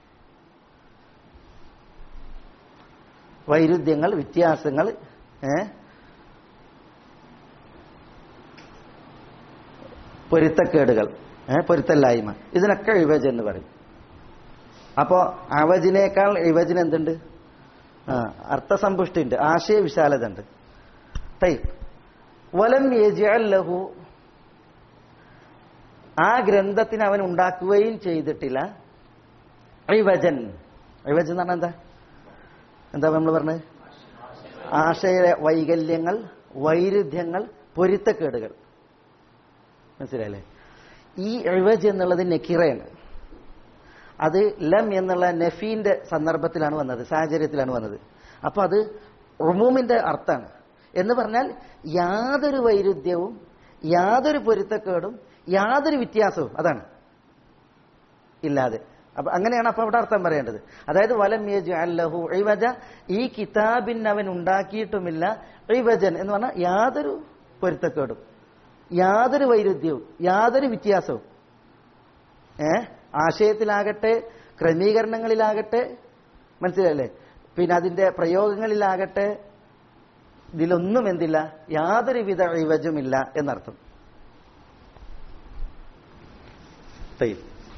വൈരുദ്ധ്യങ്ങൾ വ്യത്യാസങ്ങൾ ഏ പൊരുത്തക്കേടുകൾ ഏ പൊരുത്തല്ലായ്മ ഇതിനൊക്കെ ഇവജ് എന്ന് പറയും അപ്പോ അവജിനേക്കാൾ ഇവജിന് എന്തുണ്ട് ആ അർത്ഥസമ്പുഷ്ടി ഉണ്ട് ആശയ വിശാലത ഉണ്ട് തൈ വലം യജ്അൽ ലഹു ആ ഗ്രന്ഥത്തിന് അവൻ ഉണ്ടാക്കുകയും ചെയ്തിട്ടില്ല ഇവജൻ ഇവജൻ എന്ന് പറഞ്ഞാൽ എന്താ എന്താ നമ്മൾ പറഞ്ഞത് ആശയ വൈകല്യങ്ങൾ വൈരുദ്ധ്യങ്ങൾ പൊരുത്തക്കേടുകൾ മനസ്സിലായില്ലേ ഈ ഇവജ് എന്നുള്ളത് നെക്കിറയാണ് അത് ലം എന്നുള്ള നഫീന്റെ സന്ദർഭത്തിലാണ് വന്നത് സാഹചര്യത്തിലാണ് വന്നത് അപ്പൊ അത് ഉമൂമിന്റെ അർത്ഥാണ് എന്ന് പറഞ്ഞാൽ യാതൊരു വൈരുദ്ധ്യവും യാതൊരു പൊരുത്തക്കേടും യാതൊരു വ്യത്യാസവും അതാണ് ഇല്ലാതെ അപ്പൊ അങ്ങനെയാണ് അപ്പൊ അവിടെ അർത്ഥം പറയേണ്ടത് അതായത് വലം യജ് അല്ലഹു ഇവജ ഈ കിതാബിന് അവൻ ഉണ്ടാക്കിയിട്ടുമില്ല ഇവജൻ എന്ന് പറഞ്ഞാൽ യാതൊരു പൊരുത്തക്കേടും യാതൊരു വൈരുദ്ധ്യവും യാതൊരു വ്യത്യാസവും ഏ ആശയത്തിലാകട്ടെ ക്രമീകരണങ്ങളിലാകട്ടെ മനസ്സിലല്ലേ പിന്നെ അതിന്റെ പ്രയോഗങ്ങളിലാകട്ടെ ഇതിലൊന്നും എന്തില്ല യാതൊരുവിധ ഇവജുമില്ല എന്നർത്ഥം طيب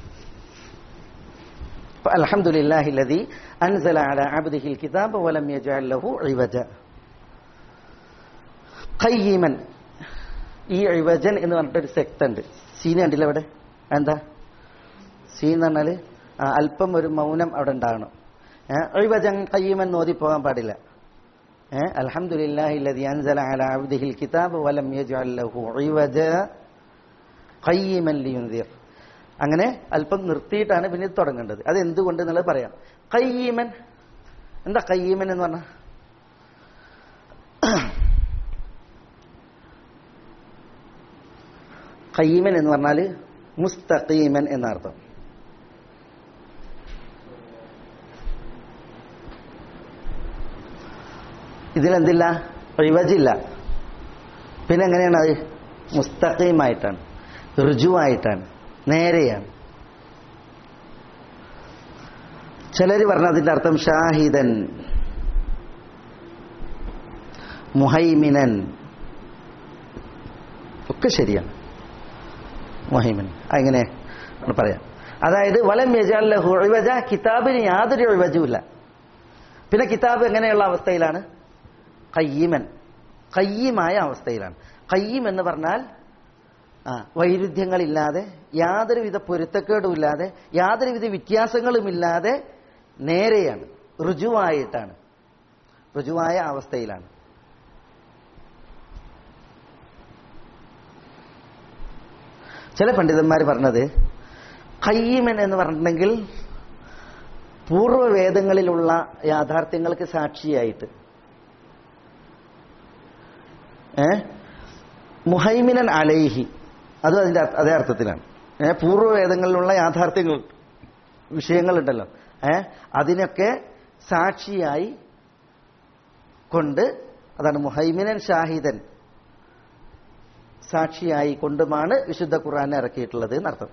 فالحمد لله الذي أنزل على عبده الكتاب ولم يجعل له عوجا قيما ഈ ഇവജൻ എന്ന് പറഞ്ഞിട്ടൊരു സെക്ട് ഉണ്ട് സീന കണ്ടില്ല അവിടെ എന്താ സീൻ എന്ന് പറഞ്ഞാല് ആ, അല്പം ഒരു മൗനം അവിടെ ഉണ്ടാകണം ഇവജൻ കയ്യുമെന്ന് നോതി പോകാൻ പാടില്ല ഏഹ് അൽഹംദുലില്ലാഹില്ലദി അൻസല അലാ അബ്ദിഹിൽ കിതാബ് വലം യജ്അൽ ലഹു ഇവജ ഖയ്യിമൻ ലിയുൻദിർ അങ്ങനെ അല്പം നിർത്തിയിട്ടാണ് പിന്നെ ഇത് തുടങ്ങേണ്ടത് അത് എന്തുകൊണ്ട് എന്നുള്ളത് പറയാം കയ്യീമൻ എന്താ കയ്യീമൻ എന്ന് പറഞ്ഞ കയ്യീമൻ എന്ന് പറഞ്ഞാൽ മുസ്തഖീമൻ എന്നർത്ഥം ഇതിലെന്തില്ല റിവജില്ല പിന്നെ എങ്ങനെയാണ് അത് മുസ്തഖീമായിട്ടാണ് ഋജുവായിട്ടാണ് നേരെയാണ് ചിലർ പറഞ്ഞ അതിന്റെ അർത്ഥം ഷാഹിദൻ മുഹൈമിനൻ ഒക്കെ ശരിയാണ് മുഹൈമിൻ അങ്ങനെ പറയാം അതായത് വലം യജാലഹു ഇവജ കിതാബിന് യാതൊരു ഇവജുമില്ല പിന്നെ കിതാബ് എങ്ങനെയുള്ള അവസ്ഥയിലാണ് കയ്യമൻ കയ്യമായ അവസ്ഥയിലാണ് കയ്യം എന്ന് പറഞ്ഞാൽ ആ വൈരുദ്ധ്യങ്ങളില്ലാതെ യാതൊരുവിധ പൊരുത്തക്കേടുമില്ലാതെ യാതൊരുവിധ വ്യത്യാസങ്ങളുമില്ലാതെ നേരെയാണ് ഋജുവായിട്ടാണ് ഋജുവായ അവസ്ഥയിലാണ് ചില പണ്ഡിതന്മാർ പറഞ്ഞത് കയ്യമൻ എന്ന് പറഞ്ഞിട്ടുണ്ടെങ്കിൽ പൂർവ്വവേദങ്ങളിലുള്ള യാഥാർത്ഥ്യങ്ങൾക്ക് സാക്ഷിയായിട്ട് ഏ മുഹൈമിനൻ അലൈഹി അതും അതിന്റെ അർത്ഥ- അതേ അർത്ഥത്തിലാണ് ഏ പൂർവ്വവേദങ്ങളിലുള്ള യാഥാർത്ഥ്യങ്ങൾ വിഷയങ്ങളുണ്ടല്ലോ ഏ അതിനൊക്കെ സാക്ഷിയായി കൊണ്ട് അതാണ് മുഹൈമിനൻ ഷാഹിദൻ സാക്ഷിയായി കൊണ്ടുമാണ് വിശുദ്ധ ഖുർആൻ ഇറക്കിയിട്ടുള്ളത് എന്നർത്ഥം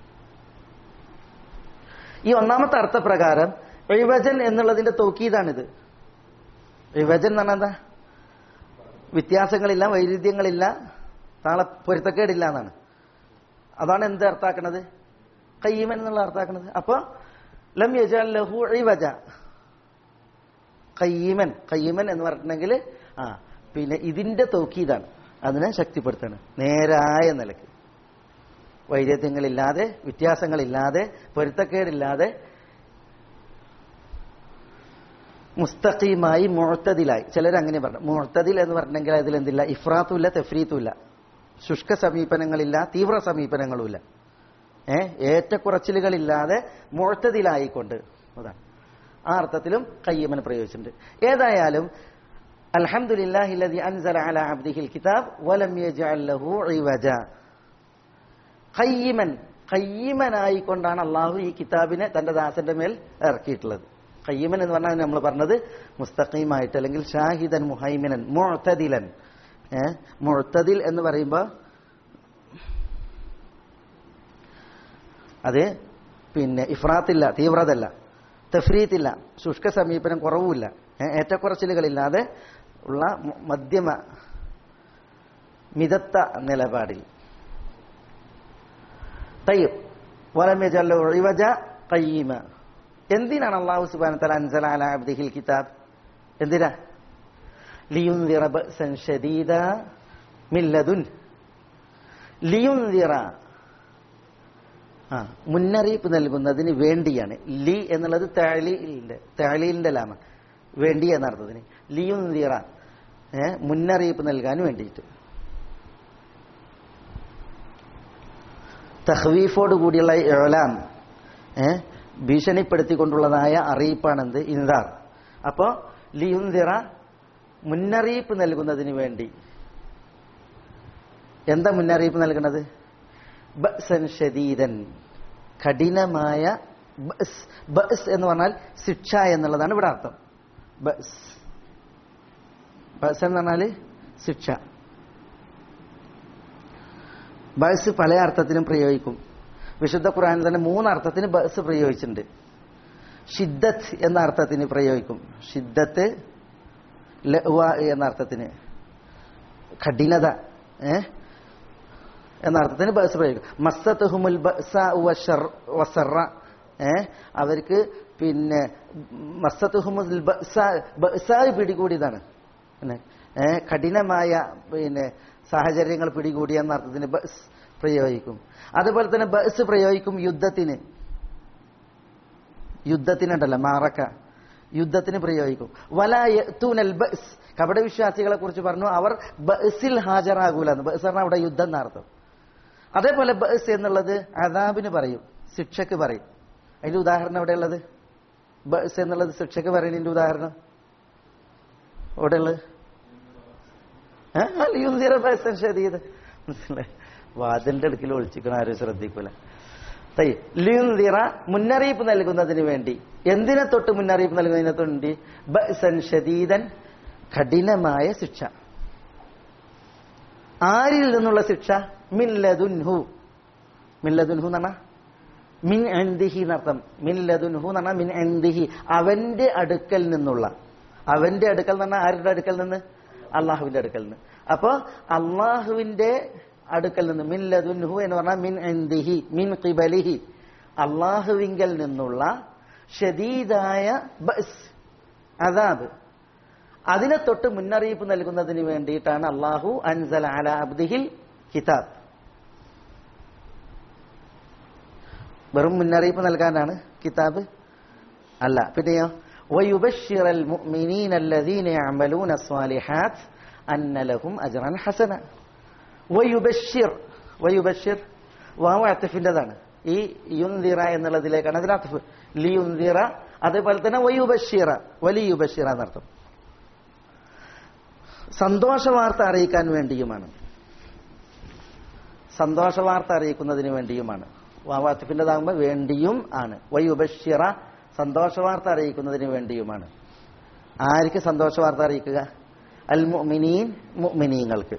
ഈ ഒന്നാമത്തെ അർത്ഥപ്രകാരം വിഭജൻ എന്നുള്ളതിന്റെ തൗക്കീതാണിത് വിഭജൻ എന്ന് പറഞ്ഞാൽ എന്താ വ്യത്യാസങ്ങളില്ല വൈരുദ്ധ്യങ്ങളില്ല താളെ പൊരുത്തക്കേടില്ല എന്നാണ് അതാണ് എന്ത് അർത്ഥാക്കണത് കയ്യമൻ എന്നുള്ള അർത്ഥാക്കണത് അപ്പൊ ലം യജാൽ ലഹു ഇവജ കയ്യമൻ കയ്യമൻ എന്ന് പറഞ്ഞിട്ടുണ്ടെങ്കിൽ ആ പിന്നെ ഇതിന്റെ തൗക്കീതാണ് അതിനെ ശക്തിപ്പെടുത്താണ് നേരായ നിലക്ക് വൈരുദ്ധ്യങ്ങളില്ലാതെ വ്യത്യാസങ്ങളില്ലാതെ പൊരുത്തക്കേടില്ലാതെ മുസ്തഖീമായി മുഴത്തതിലായി ചിലർ അങ്ങനെ പറഞ്ഞു മുഴത്തതിൽ എന്ന് പറഞ്ഞെങ്കിൽ അതിൽ എന്തില്ല ഇഫ്രാത്തുമില്ല തെഫ്രീത്തുമില്ല ശുഷ്ക സമീപനങ്ങളില്ല തീവ്ര സമീപനങ്ങളുമില്ല ഏ ഏറ്റക്കുറച്ചിലുകളില്ലാതെ മുഴത്തതിലായിക്കൊണ്ട് അതാണ് ആ അർത്ഥത്തിലും കയ്യമൻ പ്രയോഗിച്ചിട്ടുണ്ട് ഏതായാലും അൽഹംദുലില്ലാഹില്ലദി അൻസല അല അബ്ദിഹിൽ കിതാബ് വലം യജഅൽ ലഹു ഇവജ കയ്യമൻ കയ്യമനായിക്കൊണ്ടാണ് അള്ളാഹു ഈ കിതാബിനെ തന്റെ ദാസന്റെ മേൽ ഇറക്കിയിട്ടുള്ളത് കയ്യമൻ എന്ന് പറഞ്ഞാൽ നമ്മൾ പറഞ്ഞത് മുസ്തഖീമായിട്ട് അല്ലെങ്കിൽ ഷാഹിദൻ മുഹൈമിനൻ മുഴത്തതിലൻ ഏഹ് മുഴത്തതിൽ എന്ന് പറയുമ്പോൾ അത് പിന്നെ ഇഫ്രാത്തില്ല തീവ്രതല്ല തഫ്രീത്തില്ല ശുഷ്ക സമീപനം കുറവുമില്ല ഏ, ഏറ്റക്കുറച്ചിലുകളില്ലാതെ ഉള്ള മ- മധ്യമ മിതത്ത നിലപാടിൽ തയ്യം വലമേജല്ലോ ഇവജ കയ്യമ എന്തിനാണ് അള്ളാഹു സുബാന തല അൻസല അല അബ്ദിഹിൽ കിതാബ് എന്തിനാ ലിയുൻദിറ ബഅസൻ ശദീദ മില്ലതുൻ ലിയുൻദിറ ആ മുന്നറിയിപ്പ് നൽകുന്നതിന് വേണ്ടിയാണ് ലി എന്നുള്ളത് താലീലിന്റെ താലീലിന്റെ ലാമ വേണ്ടി എന്ന അർത്ഥത്തിന് ലിയുൻദിറ ഏ മുന്നറിയിപ്പ് നൽകാൻ വേണ്ടിയിട്ട് തഹ്വീഫോട് കൂടിയുള്ള ഏലാം ഏ ഭീഷണിപ്പെടുത്തിക്കൊണ്ടുള്ളതായ അറിയിപ്പാണെന്ത് ഇൻദാർ അപ്പോ ലിയുൻദിറ മുന്നറിയിപ്പ് നൽകുന്നതിന് വേണ്ടി എന്താ മുന്നറിയിപ്പ് നൽകുന്നത് ബഅസൻ ഷദീദൻ കഠിനമായ ബഅസ് ബഅസ് എന്ന് പറഞ്ഞാൽ ശിക്ഷ എന്നുള്ളതാണ് ഇവിടെ അർത്ഥം ബഅസ് ബഅസ് എന്ന് പറഞ്ഞാല് ശിക്ഷ ബഅസ് പല അർത്ഥത്തിലും പ്രയോഗിക്കും വിശുദ്ധ ഖുർആനിൽ തന്നെ മൂന്ന് അർത്ഥത്തിന് ബഅസ് പ്രയോഗിച്ചിട്ടുണ്ട് ഷിദ്ദത്ത് എന്ന അർത്ഥത്തിന് പ്രയോഗിക്കും ഷിദ്ദത്ത് ലഹ്വ എന്ന അർത്ഥത്തിന് കഠിനത ഏ എന്ന അർത്ഥത്തിന് ബസ് പ്രയോഗിക്കും മസ്സത്തുഹുമുൽ ബഅസ വശർ- വസറ ഏ അവർക്ക് പിന്നെ മസ്സത്തുഹുമുൽ ബഅസ ബഅസായി പിടികൂടിയതാണ് പിന്നെ ഏ കഠിനമായ പിന്നെ സാഹചര്യങ്ങൾ പിടികൂടിയ എന്ന അർത്ഥത്തിന് ബസ് പ്രയോഗിക്കും അതുപോലെ തന്നെ ബസ് പ്രയോഗിക്കും യുദ്ധത്തിന് യുദ്ധത്തിനുണ്ടല്ലോ മാറക്ക യുദ്ധത്തിന് പ്രയോഗിക്കും വലായത്തൂനൽ ബസ് കപട വിശ്വാസികളെ കുറിച്ച് പറഞ്ഞു അവർ ബസിൽ ഹാജരാകൂല എന്ന് ബസ് പറഞ്ഞാൽ അവിടെ യുദ്ധം എന്നർത്ഥം അതേപോലെ ബസ് എന്നുള്ളത് അദാബിന് പറയും ശിക്ഷക്ക് പറയും അതിന്റെ ഉദാഹരണം എവിടെയുള്ളത് ബസ് എന്നുള്ളത് ശിക്ഷക്ക് പറയുന്നതിന്റെ ഉദാഹരണം എവിടെയുള്ളത് ശരീരം മനസ്സിലായി വാതിന്റെ അടുക്കൽ ഒളിച്ചിക്കണ ആരും ശ്രദ്ധിക്കൂല തൈ ലിയുന്തിറ മുന്നറിയിപ്പ് നൽകുന്നതിന് വേണ്ടി എന്തിനെ തൊട്ട് മുന്നറിയിപ്പ് നൽകുന്നതിനെ തൊണ്ടി ബസൻ ഷദീദൻ കഠിനമായ ശിക്ഷ ആരിൽ നിന്നുള്ള ശിക്ഷ മില്ലതുൻഹു മില്ലതുൻഹു എന്നാ മിൻ എന്തിഹി എന്നർത്ഥം മില്ലതുൻഹു എന്നാ മിൻ എന്തിഹി അവന്റെ അടുക്കൽ നിന്നുള്ള അവന്റെ അടുക്കൽ എന്ന് പറഞ്ഞാൽ ആരുടെ അടുക്കൽ നിന്ന് അള്ളാഹുവിന്റെ അടുക്കൽ നിന്ന് അപ്പോ അള്ളാഹുവിന്റെ അടുക്കൽ നിന്ന് മിൻ ലതുൻഹു എന്ന് പറഞ്ഞാൽ മിൻ എന്തിഹി മിൻ ഖിബലിഹി അള്ളാഹുവിങ്കൽ നിന്നുള്ള ഷദീദായ ബസ് അതാബ് അതിനെ തൊട്ട് മുന്നറിയിപ്പ് നൽകുന്നതിന് വേണ്ടിയിട്ടാണ് അള്ളാഹു അൻസൽ അല അബ്ദിഹിൽ കിതാബ് വെറും മുന്നറിയിപ്പ് നൽകാനാണ് കിതാബ് അല്ല പിന്നെയോ ويبشر المؤمنين الذين يعملون الصالحات أن لهم أجرا حسنا ويبشر ويبشر വാവ് അത്തഫിൻ്റെതാണ് ഈ യുന്തിറ എന്നുള്ളതിലേക്കാണ് അതിൽ അത്തഫ് ലിയുന്തിറ അതേപോലെ തന്നെ വയുബഷീറ വലിയുബഷീറ എന്നർത്ഥം സന്തോഷ വാർത്ത അറിയിക്കാൻ വേണ്ടിയുമാണ് സന്തോഷ വാർത്ത അറിയിക്കുന്നതിന് വേണ്ടിയുമാണ് വാവാത്തിഫിൻ്റെതാകുമ്പോൾ വേണ്ടിയും ആണ് വയുബഷിറ സന്തോഷ വാർത്ത അറിയിക്കുന്നതിന് വേണ്ടിയുമാണ് ആർക്ക് സന്തോഷ വാർത്ത അറിയിക്കുക അൽ മുഅ്മിനീൻ മുഅ്മിനീങ്ങൾക്ക്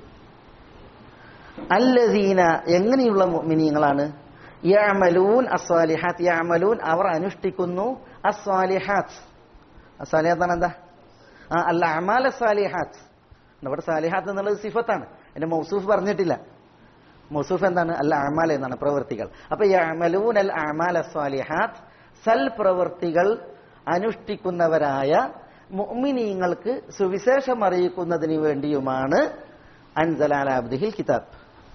അല്ലദീന എങ്ങനെയുള്ള മുഅ്മിനീങ്ങളാണ് യഅമലൂൻ അസ്വാലിഹാത്ത് യഅമലൂൻ അവർ അനുഷ്ഠിക്കുന്നു അസ്വാലിഹാത്ത് അസ്വാലിഹാത്ത് എന്താ ആ അല്ല അമാൽ അസ്വാലിഹാത്ത് ഇവിടെ സാലിഹാത്ത് എന്നുള്ളത് സിഫത്താണ് എന്റെ മൗസൂഫ് പറഞ്ഞിട്ടില്ല മൗസൂഫ് എന്താണ് അല്ല അമാൽ എന്നാണ് പ്രവൃത്തികൾ അപ്പൊ യഅമലൂൻ അൽ അമാൽ അസ്വാലിഹാത്ത് സൽ പ്രവൃത്തികൾ അനുഷ്ഠിക്കുന്നവരായ മുഅ്മിനീങ്ങൾക്ക് സുവിശേഷം അറിയിക്കുന്നതിന് വേണ്ടിയുമാണ് അൻസലാൽ അബ്ദിഹിൽ കിതാബ്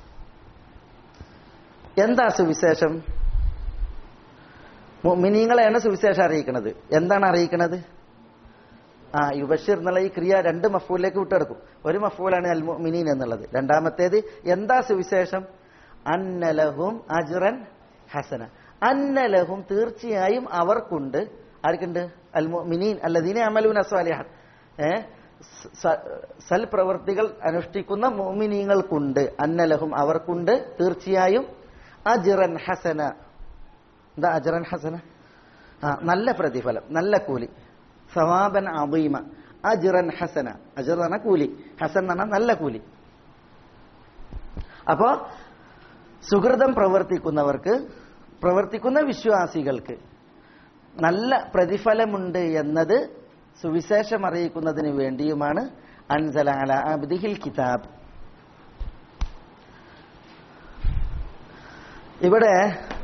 എന്താ സുവിശേഷം മുഅ്മിനീങ്ങളെയാണ് സുവിശേഷം അറിയിക്കുന്നത് എന്താണ് അറിയിക്കുന്നത് ആ യുബഷിർ എന്നുള്ള ഈ ക്രിയ രണ്ട് മഫൂലിലേക്ക് വിട്ടെടുക്കും ഒരു മഫൂലാണ് അൽ മുഅ്മിനീൻ എന്നുള്ളത് രണ്ടാമത്തേത് എന്താ സുവിശേഷം അന്നലഹും അജ്റൻ ഹസന അന്നലഹും തീർച്ചയായും അവർക്കുണ്ട് ആർക്കുണ്ട് അൽ മുഅ്മിനീൻ അല്ലദീന അമലൂൻ അസ്വാലിഹാത്ത് ഏ സൽ പ്രവർത്തികൾ അനുഷ്ഠിക്കുന്ന മോമിനീങ്ങൾക്കുണ്ട് അന്നലഹും അവർക്കുണ്ട് തീർച്ചയായും അജിറൻ ഹസന എന്താ അജറൻ ഹസന ആ നല്ല പ്രതിഫലം നല്ല കൂലി സവാബൻ അബീമ അജിറൻ ഹസന അജിർ എന്ന് പറഞ്ഞാൽ കൂലി ഹസൻ എന്ന് പറഞ്ഞാൽ നല്ല കൂലി അപ്പോ സുഹൃതം പ്രവർത്തിക്കുന്നവർക്ക് പ്രവർത്തിക്കുന്ന വിശ്വാസികൾക്ക് നല്ല പ്രതിഫലമുണ്ട് എന്നത് സുവിശേഷം അറിയിക്കുന്നതിന് വേണ്ടിയുമാണ് അൻസല അല അബ്ദിഹിൽ കിതാബ് ഇവിടെ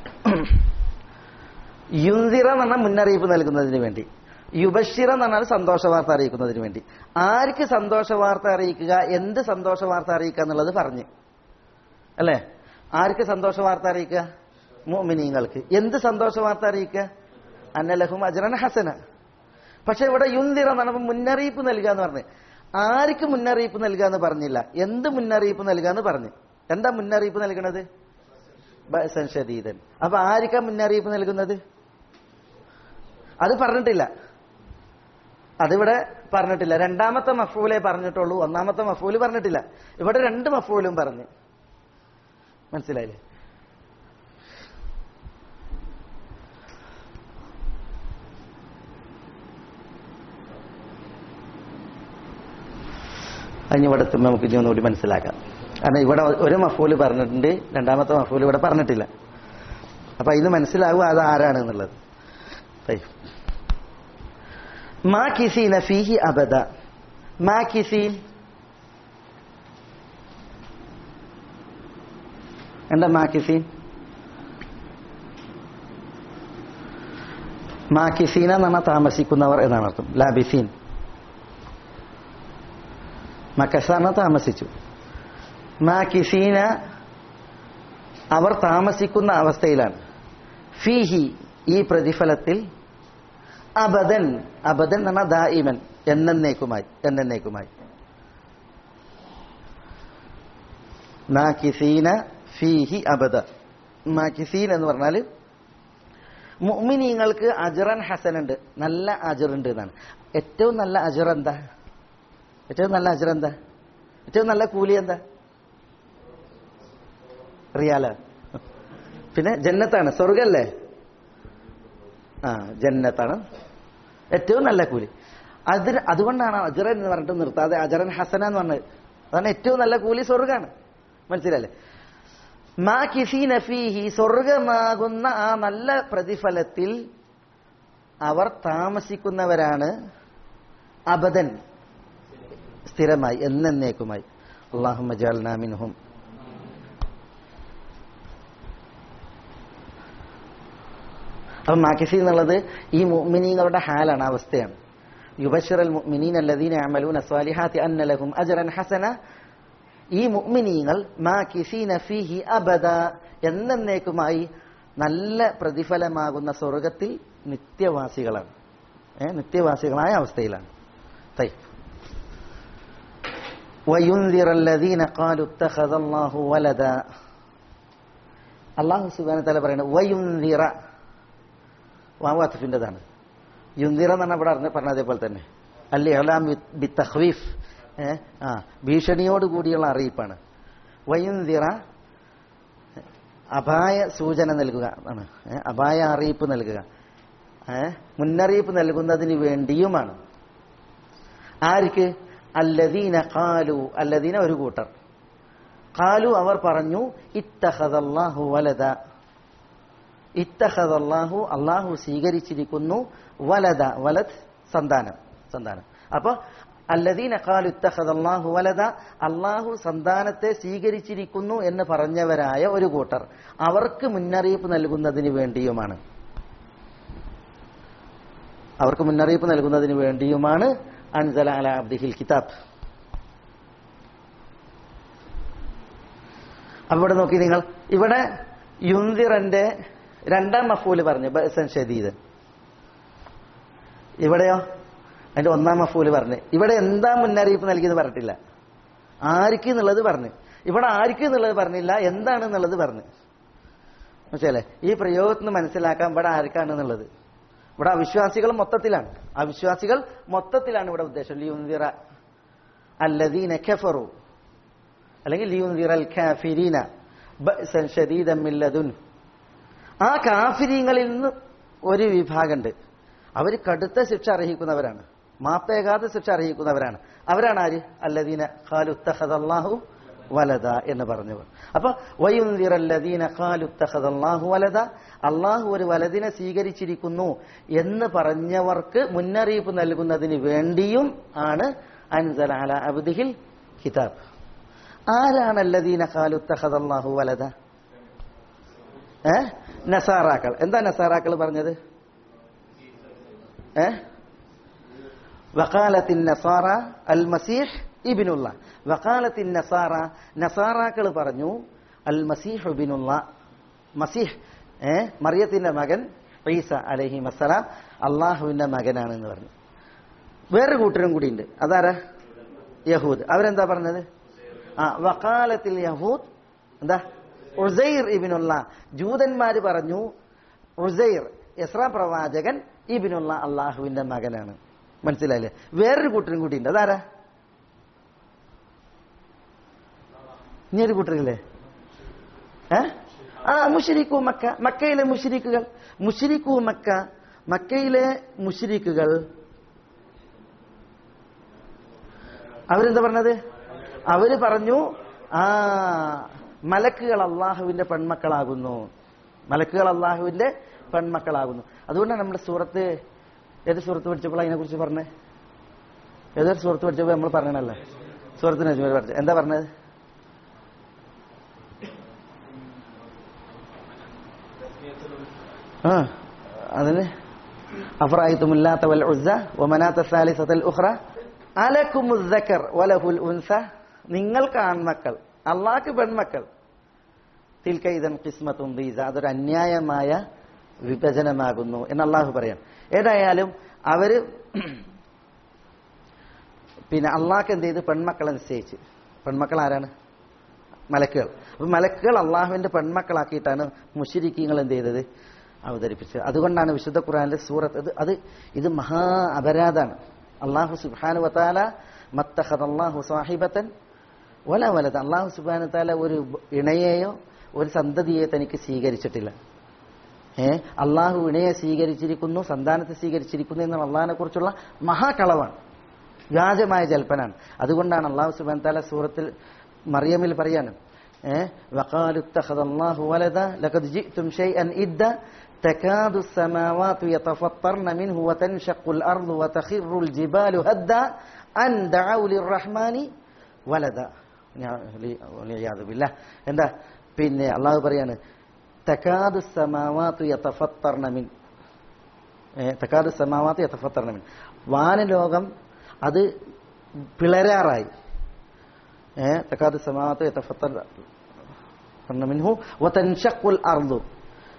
യുന്തിറ എന്ന് പറഞ്ഞാൽ മുന്നറിയിപ്പ് നൽകുന്നതിന് വേണ്ടി യുബഷിറ എന്ന് പറഞ്ഞാൽ സന്തോഷ വാർത്ത അറിയിക്കുന്നതിന് വേണ്ടി ആർക്ക് സന്തോഷ വാർത്ത അറിയിക്കുക എന്ത് സന്തോഷ വാർത്ത അറിയിക്കുക എന്നുള്ളത് പറഞ്ഞ് അല്ലേ ആർക്ക് സന്തോഷ വാർത്ത അറിയിക്കുക മോമിനീങ്ങൾക്ക് എന്ത് സന്തോഷ വാർത്ത അറിയിക്കുക അന്നലഹും അജറൻ ഹസന പക്ഷെ ഇവിടെ യുന്തിറ എന്ന് പറഞ്ഞപ്പോൾ മുന്നറിയിപ്പ് നൽകുക എന്ന് പറഞ്ഞു ആർക്ക് മുന്നറിയിപ്പ് നൽകുക എന്ന് പറഞ്ഞില്ല എന്ത് മുന്നറിയിപ്പ് നൽകുക എന്ന് പറഞ്ഞു എന്താ മുന്നറിയിപ്പ് നൽകുന്നത് ബഅസൻ ഷദീദൻ അപ്പൊ ആർക്കാ മുന്നറിയിപ്പ് നൽകുന്നത് അത് പറഞ്ഞിട്ടില്ല അതിവിടെ പറഞ്ഞിട്ടില്ല രണ്ടാമത്തെ മഫൂലേ പറഞ്ഞിട്ടുള്ളൂ ഒന്നാമത്തെ മഫൂല് പറഞ്ഞിട്ടില്ല ഇവിടെ രണ്ട് മഫൂലും പറഞ്ഞു മനസ്സിലായില്ലേ അതിന് ഇവിടെ എത്തുമ്പോൾ നമുക്ക് ഇനി ഒന്നുകൂടി മനസ്സിലാക്കാം കാരണം ഇവിടെ ഒരു മഫൂല് പറഞ്ഞിട്ടുണ്ട് രണ്ടാമത്തെ മഫൂല് ഇവിടെ പറഞ്ഞിട്ടില്ല അപ്പൊ അതിന് മനസ്സിലാവും അത് ആരാണ് എന്നുള്ളത് മാ കിസീന ഫീഹി അബദ മാ കിസീൻ എന്താ മാ കിസീൻ മാ കിസീന എന്ന് പറഞ്ഞാൽ താമസിക്കുന്നവർ എന്നാണ് അർത്ഥം ലാബിസീൻ മക്കസാന താമസിച്ചു മാക്കിസീന അവർ താമസിക്കുന്ന അവസ്ഥയിലാണ് ഫീഹി ഈ പ്രതിഫലത്തിൽ അബദൻ അബദൻ എന്ന ദായിമൻ എന്നേക്കുമായി എന്നേക്കുമായി മാക്കിസീന ഫീഹി അബദ മാക്കിസീൻ എന്ന് പറഞ്ഞാൽ മുഅ്മിനീങ്ങൾക്ക് അജറൻ ഹസൻ ഉണ്ട് നല്ല അജറുണ്ട് എന്നാണ് ഏറ്റവും നല്ല അജർ എന്താ ഏറ്റവും നല്ല അജർ എന്താ ഏറ്റവും നല്ല കൂലി എന്താ റിയാല പിന്നെ ജന്നത്താണ് സ്വർഗല്ലേ ആ ജന്നത്താണ് ഏറ്റവും നല്ല കൂലി അത് അതുകൊണ്ടാണ് അജറൻ എന്ന് പറഞ്ഞിട്ട് നിർത്താതെ അജറൻ ഹസന എന്ന് പറഞ്ഞത് അതാണ് ഏറ്റവും നല്ല കൂലി സ്വർഗാണ് മനസ്സിലല്ലേ മാ കിസി നഫീഹി സ്വർഗമാകുന്ന ആ നല്ല പ്രതിഫലത്തിൽ അവർ താമസിക്കുന്നവരാണ് അബദൻ സ്ഥിരമായി എന്നേക്കുമായി അള്ളാഹുമ്മ ജാൽനാ മിൻഹും അപ്പൊ മാക്കിസി എന്നുള്ളത് ഈ മുഅ്മിനീങ്ങളുടെ ഹാലാണ് അവസ്ഥയാണ് യുബഷിർ അൽ മുഅ്മിനീൻ അല്ലദീന അമലൂന സ്വാലിഹാത്തി അന്ന ലഹും അജ്റൻ ഹസന ഈ മുഅ്മിനീങ്ങൾ മാക്കിസീന ഫീഹി അബദ എന്നേക്കുമായി നല്ല പ്രതിഫലമാകുന്ന സ്വർഗത്തിൽ നിത്യവാസികളാണ് ഏ നിത്യവാസികളായ അവസ്ഥയിലാണ് തൈ وينذر الذين قالوا اتخذ الله ولدا അള്ളാഹു സുബാന തല പറയുന്നത് വയുന്തിറ വാവാത്തഫിൻ്റെതാണ് യുന്തിറ എന്ന് പറഞ്ഞാൽ ഇവിടെ അറിഞ്ഞ പറഞ്ഞ അതേപോലെ തന്നെ അല്ലെ അലാം ബി തഹ്വീഫ് ഏ ആ ഭീഷണിയോട് കൂടിയുള്ള അറിയിപ്പാണ് വയുന്തിറ അപായ സൂചന നൽകുക ആണ് ഏ, അപായ അറിയിപ്പ് നൽകുക ഏ, മുന്നറിയിപ്പ് നൽകുന്നതിന് വേണ്ടിയുമാണ് ആർക്ക് അല്ലദീന കാലു അല്ലദീന ഒരു കൂട്ടർ കാലു അവർ പറഞ്ഞു ഇത്തഹദല്ലാഹു വലദ ഇത്തഹദല്ലാഹു അള്ളാഹു സ്വീകരിച്ചിരിക്കുന്നു വലദ വലത് സന്താനം സന്താനം അപ്പൊ അല്ലദീന കാലു ഇത്തഹദല്ലാഹു വലദ അള്ളാഹു സന്താനത്തെ സ്വീകരിച്ചിരിക്കുന്നു എന്ന് പറഞ്ഞവരായ ഒരു കൂട്ടർ അവർക്ക് മുന്നറിയിപ്പ് നൽകുന്നതിന് വേണ്ടിയുമാണ് അവർക്ക് മുന്നറിയിപ്പ് നൽകുന്നതിന് വേണ്ടിയുമാണ് അൻസല അല അബ്ദിഹിൽ കിതാബ് അപ്പൊ ഇവിടെ നോക്കി നിങ്ങൾ ഇവിടെ യുന്തിറന്റെ രണ്ടാം മഫൂല് പറഞ്ഞു ബസൻ ഷദീദ് ഇവിടെയോ അതിന്റെ ഒന്നാം മഫൂല് പറഞ്ഞു ഇവിടെ എന്താ മുന്നറിയിപ്പ് നൽകിയെന്ന് പറഞ്ഞിട്ടില്ല ആർക്ക് എന്നുള്ളത് പറഞ്ഞു ഇവിടെ ആർക്ക് എന്നുള്ളത് പറഞ്ഞില്ല എന്താണെന്നുള്ളത് പറഞ്ഞു മനസ്സിലല്ലേ ഈ പ്രയോഗത്തിൽ നിന്ന് മനസ്സിലാക്കാൻ ഇവിടെ ആർക്കാണെന്നുള്ളത് ഇവിടെ അവിശ്വാസികൾ മൊത്തത്തിലാണ് അവിശ്വാസികൾ മൊത്തത്തിലാണ് ഇവിടെ ഉദ്ദേശം ലിയുന്തിറ അല്ലദീന കഫറു അല്ലെങ്കിൽ ലിയുന്തിറ അൽ കാഫിരീന ബഅ്സൻ ശദീദൻ മിൻ ലദുൻ ആ കാഫിരീങ്ങളിൽ നിന്ന് ഒരു വിഭാഗമുണ്ട് അവർ കടുത്ത ശിക്ഷ അർഹിക്കുന്നവരാണ് മാപ്പേകാതെ ശിക്ഷ അർഹിക്കുന്നവരാണ് അവരാണ് ആര് അല്ലദീന ഖാലുത്തഖദല്ലാഹു വലദ എന്ന് പറഞ്ഞവർ അപ്പൊ വയുന്തിറല്ലദീന ഖാലുത്തഖദല്ലാഹു വലദ അള്ളാഹു ഒരു വലതിനെ സ്വീകരിച്ചിരിക്കുന്നു എന്ന് പറഞ്ഞവർക്ക് മുന്നറിയിപ്പ് നൽകുന്നതിന് വേണ്ടിയും ആണ് അൻസല അല അബ്ദിഹിൽ കിതാബ് ആരാണ് അല്ലദീന ഖാലുത്തഖദല്ലാഹു വലദ ഏ നസാറാക്കൾ എന്താ നസാറാക്കൾ പറഞ്ഞത് ഏ വക്കാലത്തിൻ നസാറ അൽ മസീഹ് ഇബിനുള്ള വക്കാലത്തിൻ നസാറ നസാറാക്കൾ പറഞ്ഞു അൽ മസീഹ് ഇബിനുള്ള മസീഹ് ഏ മറിയത്തിന്റെ മകൻ ഈസ അലഹി മസലാം അള്ളാഹുവിന്റെ മകനാണെന്ന് പറഞ്ഞു വേറൊരു കൂട്ടരും കൂടിയുണ്ട് അതാരാ യഹൂദ് അവരെന്താ പറഞ്ഞത് ആ വക്കാലത്തിൽ യഹൂദ് എന്താ ഉസൈർ ഇബിനുള്ള ജൂതന്മാര് പറഞ്ഞു ഉസൈർ ഇസ്ര പ്രവാചകൻ ഇബിനുള്ള അള്ളാഹുവിന്റെ മകനാണ് മനസ്സിലായില്ലേ വേറൊരു കൂട്ടരും കൂടിയുണ്ട് അതാരാ ഇനി ഒരു കൂട്ടരില്ലേ ഏ ആ മുഷിരിക്കു മക്ക മക്കയിലെ മുഷിരിക്കുകൾ മുഷിരിക്കു മക്ക മക്കയിലെ മുഷിരിക്കുകൾ അവരെന്താ പറഞ്ഞത് അവര് പറഞ്ഞു ആ മലക്കുകൾ അള്ളാഹുവിന്റെ പെൺമക്കളാകുന്നു മലക്കുകൾ അള്ളാഹുവിന്റെ പെൺമക്കളാകുന്നു അതുകൊണ്ടാണ് നമ്മുടെ സൂറത്ത് ഏത് സൂറത്ത് പഠിച്ചപ്പോൾ അതിനെ കുറിച്ച് പറഞ്ഞേ ഏതൊരു സൂറത്ത് പഠിച്ചപ്പോൾ നമ്മൾ പറഞ്ഞല്ലേ സൂറത്ത് നജ്മൽ പഠിച്ചു എന്താ പറഞ്ഞത് ആ അതിന് അഫറായിത്തുമില്ലാത്ത വൽ ഉസ്സ വമനാത്ത സാലിസത്തൽ ഉഖ്റ അലക്കുമുദ്ദക്കർ വലഹുൽ ഉൻസ നിങ്ങൾക്ക് ആൺമക്കൾ അള്ളാഹ്ക്ക് പെൺമക്കൾ തിൽക്കൈതൻ കിസ്മത്തും ദീസ അതൊരു അന്യായമായ വിഭജനമാകുന്നു എന്ന് അള്ളാഹു പറയാം ഏതായാലും അവര് പിന്നെ അള്ളാഹ്ക്ക് എന്ത് ചെയ്ത് പെൺമക്കളെ നിശ്ചയിച്ച് പെൺമക്കൾ ആരാണ് മലക്കുകൾ അപ്പൊ മലക്കുകൾ അള്ളാഹുവിന്റെ പെൺമക്കളാക്കിയിട്ടാണ് മുഷിരിക്കീങ്ങൾ എന്ത് ചെയ്തത് അവതരിപ്പിച്ചത് അതുകൊണ്ടാണ് വിശുദ്ധ ഖുറാനിലെ സൂറത്ത് അത് അത് ഇത് മഹാ അപരാധാണ് അള്ളാഹു സുബാനു വത്താല മത്തഹദ് അള്ളാഹു സാഹിബത്തൻ വല വലത് അള്ളാഹു സുബാനു താല ഒരു ഇണയെയോ ഒരു സന്തതിയെ തനിക്ക് സ്വീകരിച്ചിട്ടില്ല ഏ അള്ളാഹു ഇണയെ സ്വീകരിച്ചിരിക്കുന്നു സന്താനത്തെ സ്വീകരിച്ചിരിക്കുന്നു എന്നുള്ള അള്ളാഹിനെ കുറിച്ചുള്ള മഹാകളവാണ് വ്യാജമായ ജൽപ്പനാണ് അതുകൊണ്ടാണ് അള്ളാഹു സുബാൻ താല സൂറത്തിൽ മറിയമിൽ പറയാണ് ഏ وقالوا اتخذ الله ولدا لقد جئتم شيئا إدا تكاد السماوات يتفطرن منه وتنشق الأرض وتخر الجبال هدا أن دعوا للرحمن ولدا والعياذ بالله എന്താ പിന്നെ അള്ളാഹു പറയാണ് തക്കാദു സമാവാത്തു യതഫത്തർന മിൻ തക്കാദു സമാവാത്തു യതഫത്തർന മിൻ വാനലോകം അത് പിളരാറായി ഏഹ് തക്കാദു സമാവാത്തു യതഫത്തർന മിൻഹു വതൻഷഖുൽ അർദു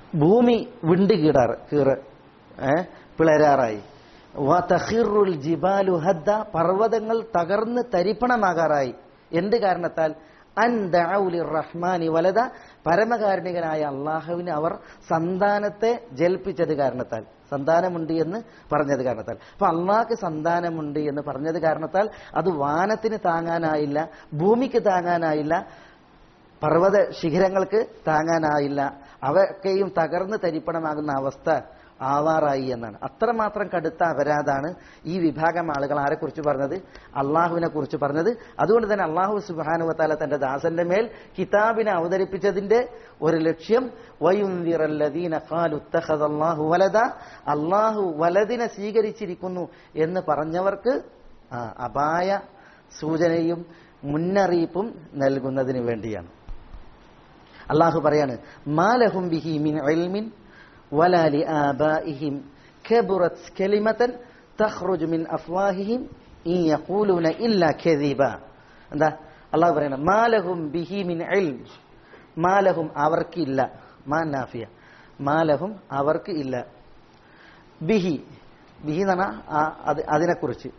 ഭൂമി വിണ്ട് കീടാറ് കീറ് ഏ പിളരാറായി വതഖിറുൽ ജിബാലു ഹദ്ദ പർവ്വതങ്ങൾ തകർന്ന് തരിപ്പണമാകാറായി എന്ത് കാരണത്താൽ അൻ ദഅൗലി റഹ്മാനി വലത പരമകാരുണികനായ അള്ളാഹുവിന് അവർ സന്താനത്തെ ജൽപ്പിച്ചത് കാരണത്താൽ സന്താനമുണ്ട് എന്ന് പറഞ്ഞത് കാരണത്താൽ അപ്പൊ അള്ളാഹ്ക്ക് സന്താനമുണ്ട് എന്ന് പറഞ്ഞത് കാരണത്താൽ അത് വാനത്തിന് താങ്ങാനായില്ല ഭൂമിക്ക് താങ്ങാനായില്ല പർവ്വത ശിഖരങ്ങൾക്ക് താങ്ങാനായില്ല അവയൊക്കെയും തകർന്ന് തരിപ്പണമാകുന്ന അവസ്ഥ ആവാറായി എന്നാണ് അത്രമാത്രം കടുത്ത അപരാധാണ് ഈ വിഭാഗം ആളുകൾ ആരെക്കുറിച്ച് പറഞ്ഞത് അള്ളാഹുവിനെ കുറിച്ച് പറഞ്ഞത് അതുകൊണ്ട് തന്നെ അള്ളാഹു സുബാനുവത്താല തന്റെ ദാസന്റെ മേൽ കിതാബിനെ അവതരിപ്പിച്ചതിന്റെ ഒരു ലക്ഷ്യം വയുന്തിറല്ലദീന ഖാലുത്തഖദല്ലാഹു വലദ അള്ളാഹു വലദിനെ സ്വീകരിച്ചിരിക്കുന്നു എന്ന് പറഞ്ഞവർക്ക് ആ, അപായ സൂചനയും മുന്നറിയിപ്പും നൽകുന്നതിന് വേണ്ടിയാണ് അള്ളാഹു പറയാണ് മാലഹും ബിഹി മിൻ ഇൽമിൻ വലാ ലിആബാഇഹിം കബറത് കലിമതൻ തഖ്റുജു മിൻ അഫ്വാഹിഹിം ഇൻ യഖൂലൂന ഇല്ലാ കദിബ എന്താ അള്ളാഹു പറയണം മാലഹും ബിഹി മിൻ ഇൽം മാലഹും അവർക്കില്ല മാ നാഫിയ മാലഹും അവർക്ക് ഇല്ല ബിഹി ബിഹി എന്ന് പറഞ്ഞാൽ ആ- അത് അതിനെക്കുറിച്ച്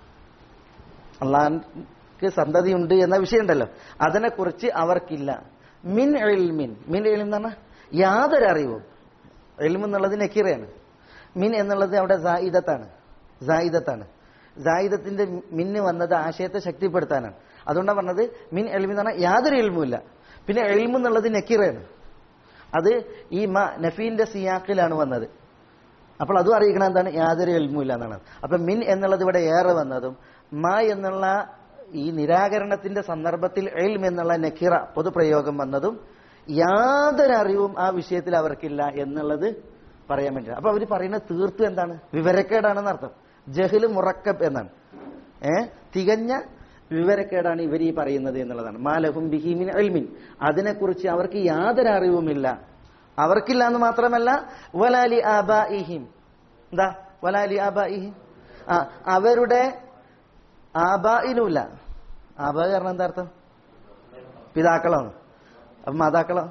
അള്ളാഹ്ക്ക് സന്തതിയുണ്ട് എന്ന വിഷയമുണ്ടല്ലോ അതിനെക്കുറിച്ച് അവർക്കില്ല മിൻ എൽമിൻ മിൻ എൽമിൻ എന്ന് പറഞ്ഞാൽ യാതൊരു അറിവും എൽമ് എന്നുള്ളത് നക്കീറയാണ് മിൻ എന്നുള്ളത് അവിടെ സായിദത്താണ് സായിദത്താണ് സായിദത്തിന്റെ മിന്ന് വന്നത് ആശയത്തെ ശക്തിപ്പെടുത്താനാണ് അതുകൊണ്ടാണ് പറഞ്ഞത് മിൻ എൽമി എന്ന് പറഞ്ഞാൽ യാതൊരു എൽമുമില്ല പിന്നെ എൽമ് എന്നുള്ളത് നക്കീറയാണ് അത് ഈ മ നഫീന്റെ സിയാക്കിലാണ് വന്നത് അപ്പോൾ അതും അറിയിക്കണം എന്താണ് യാതൊരു എൽമുമില്ല എന്നാണ് അപ്പൊ മിൻ എന്നുള്ളത് ഇവിടെ ഏറെ വന്നതും മ എന്നുള്ള ഈ നിരാകരണത്തിന്റെ സന്ദർഭത്തിൽ എൽം എന്നുള്ള നക്കിറ പൊതുപ്രയോഗം വന്നതും യാതൊരു അറിവും ആ വിഷയത്തിൽ അവർക്കില്ല എന്നുള്ളത് പറയാൻ വേണ്ടി അപ്പൊ അവർ പറയുന്നത് തീർത്തും എന്താണ് വിവരക്കേടാണെന്ന് അർത്ഥം ജഹില് മുറക്കബ് എന്നാണ് ഏ തികഞ്ഞ വിവരക്കേടാണ് ഇവർ ഈ പറയുന്നത് എന്നുള്ളതാണ് മാലഹും ബിഹിമിൻ എൽമിൻ അതിനെക്കുറിച്ച് അവർക്ക് യാതൊരു അറിവുമില്ല അവർക്കില്ല എന്ന് മാത്രമല്ല വലാലി ആബാഇഹിം എന്താ വലാലി ആബാഇഹിം ആ അവരുടെ ആബായിനുമില്ല ആബാ കാരണം എന്താ അർത്ഥം പിതാക്കളാണ് അപ്പൊ മാതാക്കളോ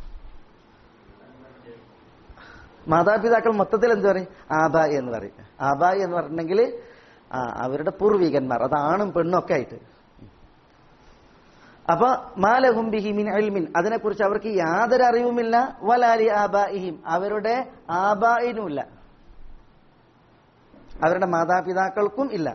മാതാപിതാക്കൾ മൊത്തത്തിൽ എന്ത് പറയും ആബായി എന്ന് പറയും ആബായി എന്ന് പറഞ്ഞിട്ടുണ്ടെങ്കിൽ ആ അവരുടെ പൂർവികന്മാർ അത് ആണും പെണ്ണും ഒക്കെ ആയിട്ട് അപ്പൊ മാലഹും ബിഹിമിൻ അൽമിൻ അതിനെക്കുറിച്ച് അവർക്ക് യാതൊരു അറിവുമില്ല വലാലി ആബായിഹിം അവരുടെ ആബായിനുമില്ല അവരുടെ മാതാപിതാക്കൾക്കും ഇല്ല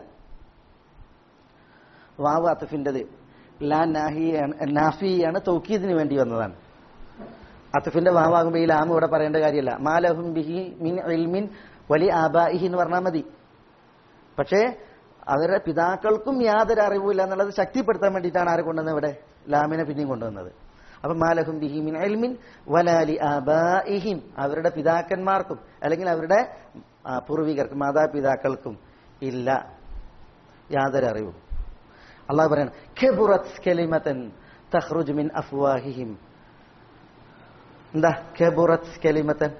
വാവ് അത്തഫിൻ്റെത് ലാ നാഹിയാണ് നാഫിയാണ് തൗക്കീദിന് വേണ്ടി വന്നതാണ് അത്തഫിന്റെ വാവാകുമ്പോൾ ഈ ലാം ഇവിടെ പറയേണ്ട കാര്യമല്ല മാലഹും ബിഹി മിൻ ഇൽമിൻ വലി ആബായിഹി എന്ന് പറഞ്ഞാൽ മതി പക്ഷേ അവരുടെ പിതാക്കൾക്കും യാതൊരു അറിവുമില്ല എന്നുള്ളത് ശക്തിപ്പെടുത്താൻ വേണ്ടിയിട്ടാണ് ആരെ കൊണ്ടുവന്നത് ഇവിടെ ലാമിനെ പിന്നെയും കൊണ്ടുവന്നത് അപ്പൊ മാലഹും ബിഹി മിൻ ഇൽമിൻ വലാലി ആബായിഹിം അവരുടെ പിതാക്കന്മാർക്കും അല്ലെങ്കിൽ അവരുടെ ആ, പൂർവികർക്കും മാതാപിതാക്കൾക്കും ഇല്ല യാതൊരു അറിവും അള്ളാഹു പറയണം ഖെബുറത്ത് കലിമത്തൻ തഖ്റുജ് മിൻ അഫ്വാഹിഹിം എന്താ ഖെബുറത്ത് കലിമത്തൻ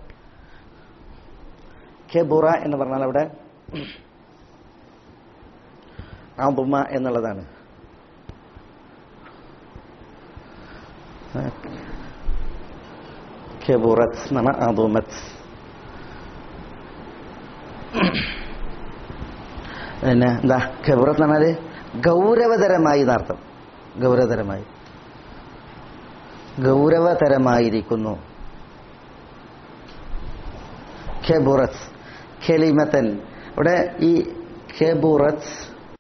ഖെബുറ എന്ന് പറഞ്ഞാൽ അവിടെ അബുമ എന്നുള്ളതാണ് ഖെബുറത്ത് എന്ന് പറഞ്ഞാൽ അബുമത്ത് പിന്നെ എന്താ ഖബറത്ത് എന്ന് പറഞ്ഞാല് ഗൗരവതരമായി എന്നർത്ഥം ഗൗരവതരമായി ഗൗരവതരമായിരിക്കുന്നു ഖെബുറത്ത് ഖെലിമത്തൻ ഇവിടെ ഈ ഖെബുറത്ത്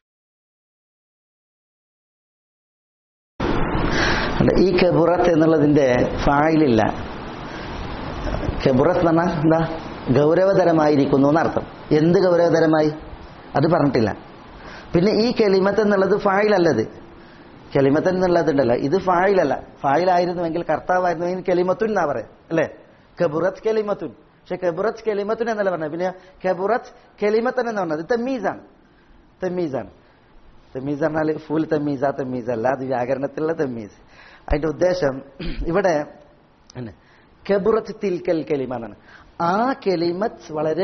അല്ല, ഈ ഖെബുറത്ത് എന്നുള്ളതിന്റെ ഫായിലില്ല ഖെബുറത്ത് എന്ന് പറഞ്ഞാൽ എന്താ ഗൗരവതരമായിരിക്കുന്നു എന്നർത്ഥം എന്ത് ഗൗരവതരമായി അത് പറഞ്ഞിട്ടില്ല പിന്നെ ഈ കെലിമത്ത് എന്നുള്ളത് ഫായിലല്ലത് കെലിമത്ത് എന്നുള്ളതുണ്ടല്ലോ ഇത് ഫായിലല്ല ഫായിലായിരുന്നുവെങ്കിൽ കർത്താവായിരുന്നുവെങ്കിൽ കെലിമത്തുൻ എന്നാ പറയാം അല്ലേ കബുറത്ത് കെലിമത്തുൻ പക്ഷെ കബുറത്ത് കെലിമത്തുൻ എന്നല്ല പറഞ്ഞത് പിന്നെ കബുറത്ത് കെലിമത്തൻ എന്ന് പറഞ്ഞത് തെമ്മീസാണ് തെമ്മീസാണ് തെമ്മീസ് പറഞ്ഞാൽ ഫുൾ തെമ്മീസ തെമ്മീസ് അല്ല അത് വ്യാകരണത്തിലുള്ള തെമ്മീസ് അതിന്റെ ഉദ്ദേശം ഇവിടെ പിന്നെ കബുറത്ത് തിൽക്കൽ കെലിമ എന്നാണ് ആ കെലിമത്ത് വളരെ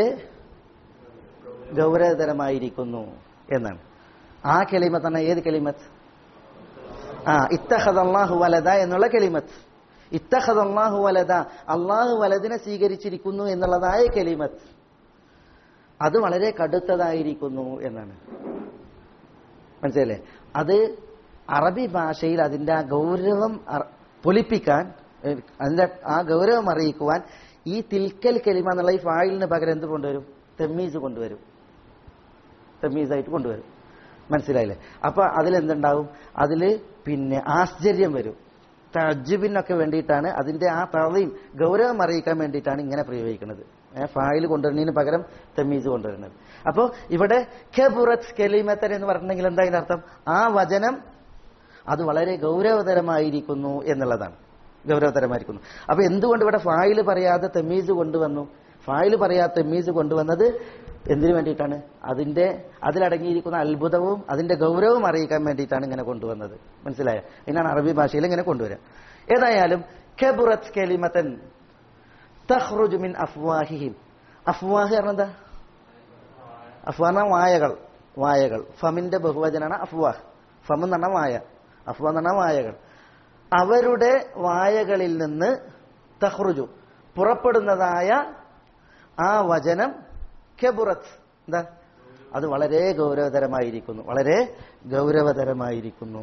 ഗൗരവതരമായിരിക്കുന്നു എന്നാണ് ആ കെലിമത്ത് തന്നെ ഏത് കെലിമത്ത് ആ ഇത്തഹദല്ലാഹു വലദ എന്നുള്ള കെലിമത്ത് ഇത്തഹദ് അള്ളാഹു വലത അള്ളാഹു വലതിനെ സ്വീകരിച്ചിരിക്കുന്നു എന്നുള്ളതായ കെലിമത്ത് അത് വളരെ കടുത്തതായിരിക്കുന്നു എന്നാണ് മനസ്സിലല്ലേ അത് അറബി ഭാഷയിൽ അതിന്റെ ആ ഗൗരവം അർ- പൊലിപ്പിക്കാൻ ഏഹ്, അതിന്റെ ആ ഗൗരവം അറിയിക്കുവാൻ ഈ തിൽക്കൽ കെലിമ എന്നുള്ള ഈ ഫായിലിന് പകരം എന്ത് കൊണ്ടുവരും തെമ്മീസ് കൊണ്ടുവരും തെമ്മീസായിട്ട് കൊണ്ടുവരും മനസ്സിലായില്ലേ അപ്പൊ അതിലെന്തുണ്ടാവും അതില് പിന്നെ ആശ്ചര്യം വരും തജ്ജുബിനൊക്കെ വേണ്ടിയിട്ടാണ് അതിന്റെ ആ തളയും ഗൗരവം അറിയിക്കാൻ വേണ്ടിയിട്ടാണ് ഇങ്ങനെ പ്രയോഗിക്കുന്നത് ഫായിൽ കൊണ്ടുവരുന്നതിന് പകരം തെമ്മീസ് കൊണ്ടുവരുന്നത് അപ്പോൾ ഇവിടെ കെബുറത്ത് കെലിമത്തൻ എന്ന് പറഞ്ഞിട്ടുണ്ടെങ്കിൽ എന്താ അതിന്റെ അർത്ഥം ആ വചനം അത് വളരെ ഗൗരവതരമായിരിക്കുന്നു എന്നുള്ളതാണ് ഗൗരവതരമായിരിക്കുന്നു അപ്പൊ എന്തുകൊണ്ട് ഇവിടെ ഫായിൽ പറയാതെ തെമ്മീസ് കൊണ്ടുവന്നു ഫായിൽ പറയാതെ തെമ്മീസ് കൊണ്ടുവന്നത് എന്തിനു വേണ്ടിയിട്ടാണ് അതിന്റെ അതിലടങ്ങിയിരിക്കുന്ന അത്ഭുതവും അതിന്റെ ഗൗരവവും അറിയിക്കാൻ വേണ്ടിയിട്ടാണ് ഇങ്ങനെ കൊണ്ടുവന്നത് മനസ്സിലായോ ഇതിനാണ് അറബി ഭാഷയിൽ ഇങ്ങനെ കൊണ്ടുവരിക ഏതായാലും കെബുറത്ത് കെലിമത്തൻ തഹ്റുജു മിൻ അഫ്വാഹിഹിം അഫ്വാഹ് പറഞ്ഞെന്താ അഫ്വാഹ് എന്ന് പറഞ്ഞാൽ വായകൾ വായകൾ ഫമിന്റെ ബഹുവചനാണ് അഫ്വാഹ് ഫം എന്ന് പറഞ്ഞാൽ വായ അഫ്വാഹ് എന്ന് പറഞ്ഞാൽ വായകൾ അവരുടെ വായകളിൽ നിന്ന് തഹ്റുജു പുറപ്പെടുന്നതായ ആ വചനം കെബുറത്ത് എന്താ അത് വളരെ ഗൗരവതരമായിരിക്കുന്നു വളരെ ഗൗരവതരമായിരിക്കുന്നു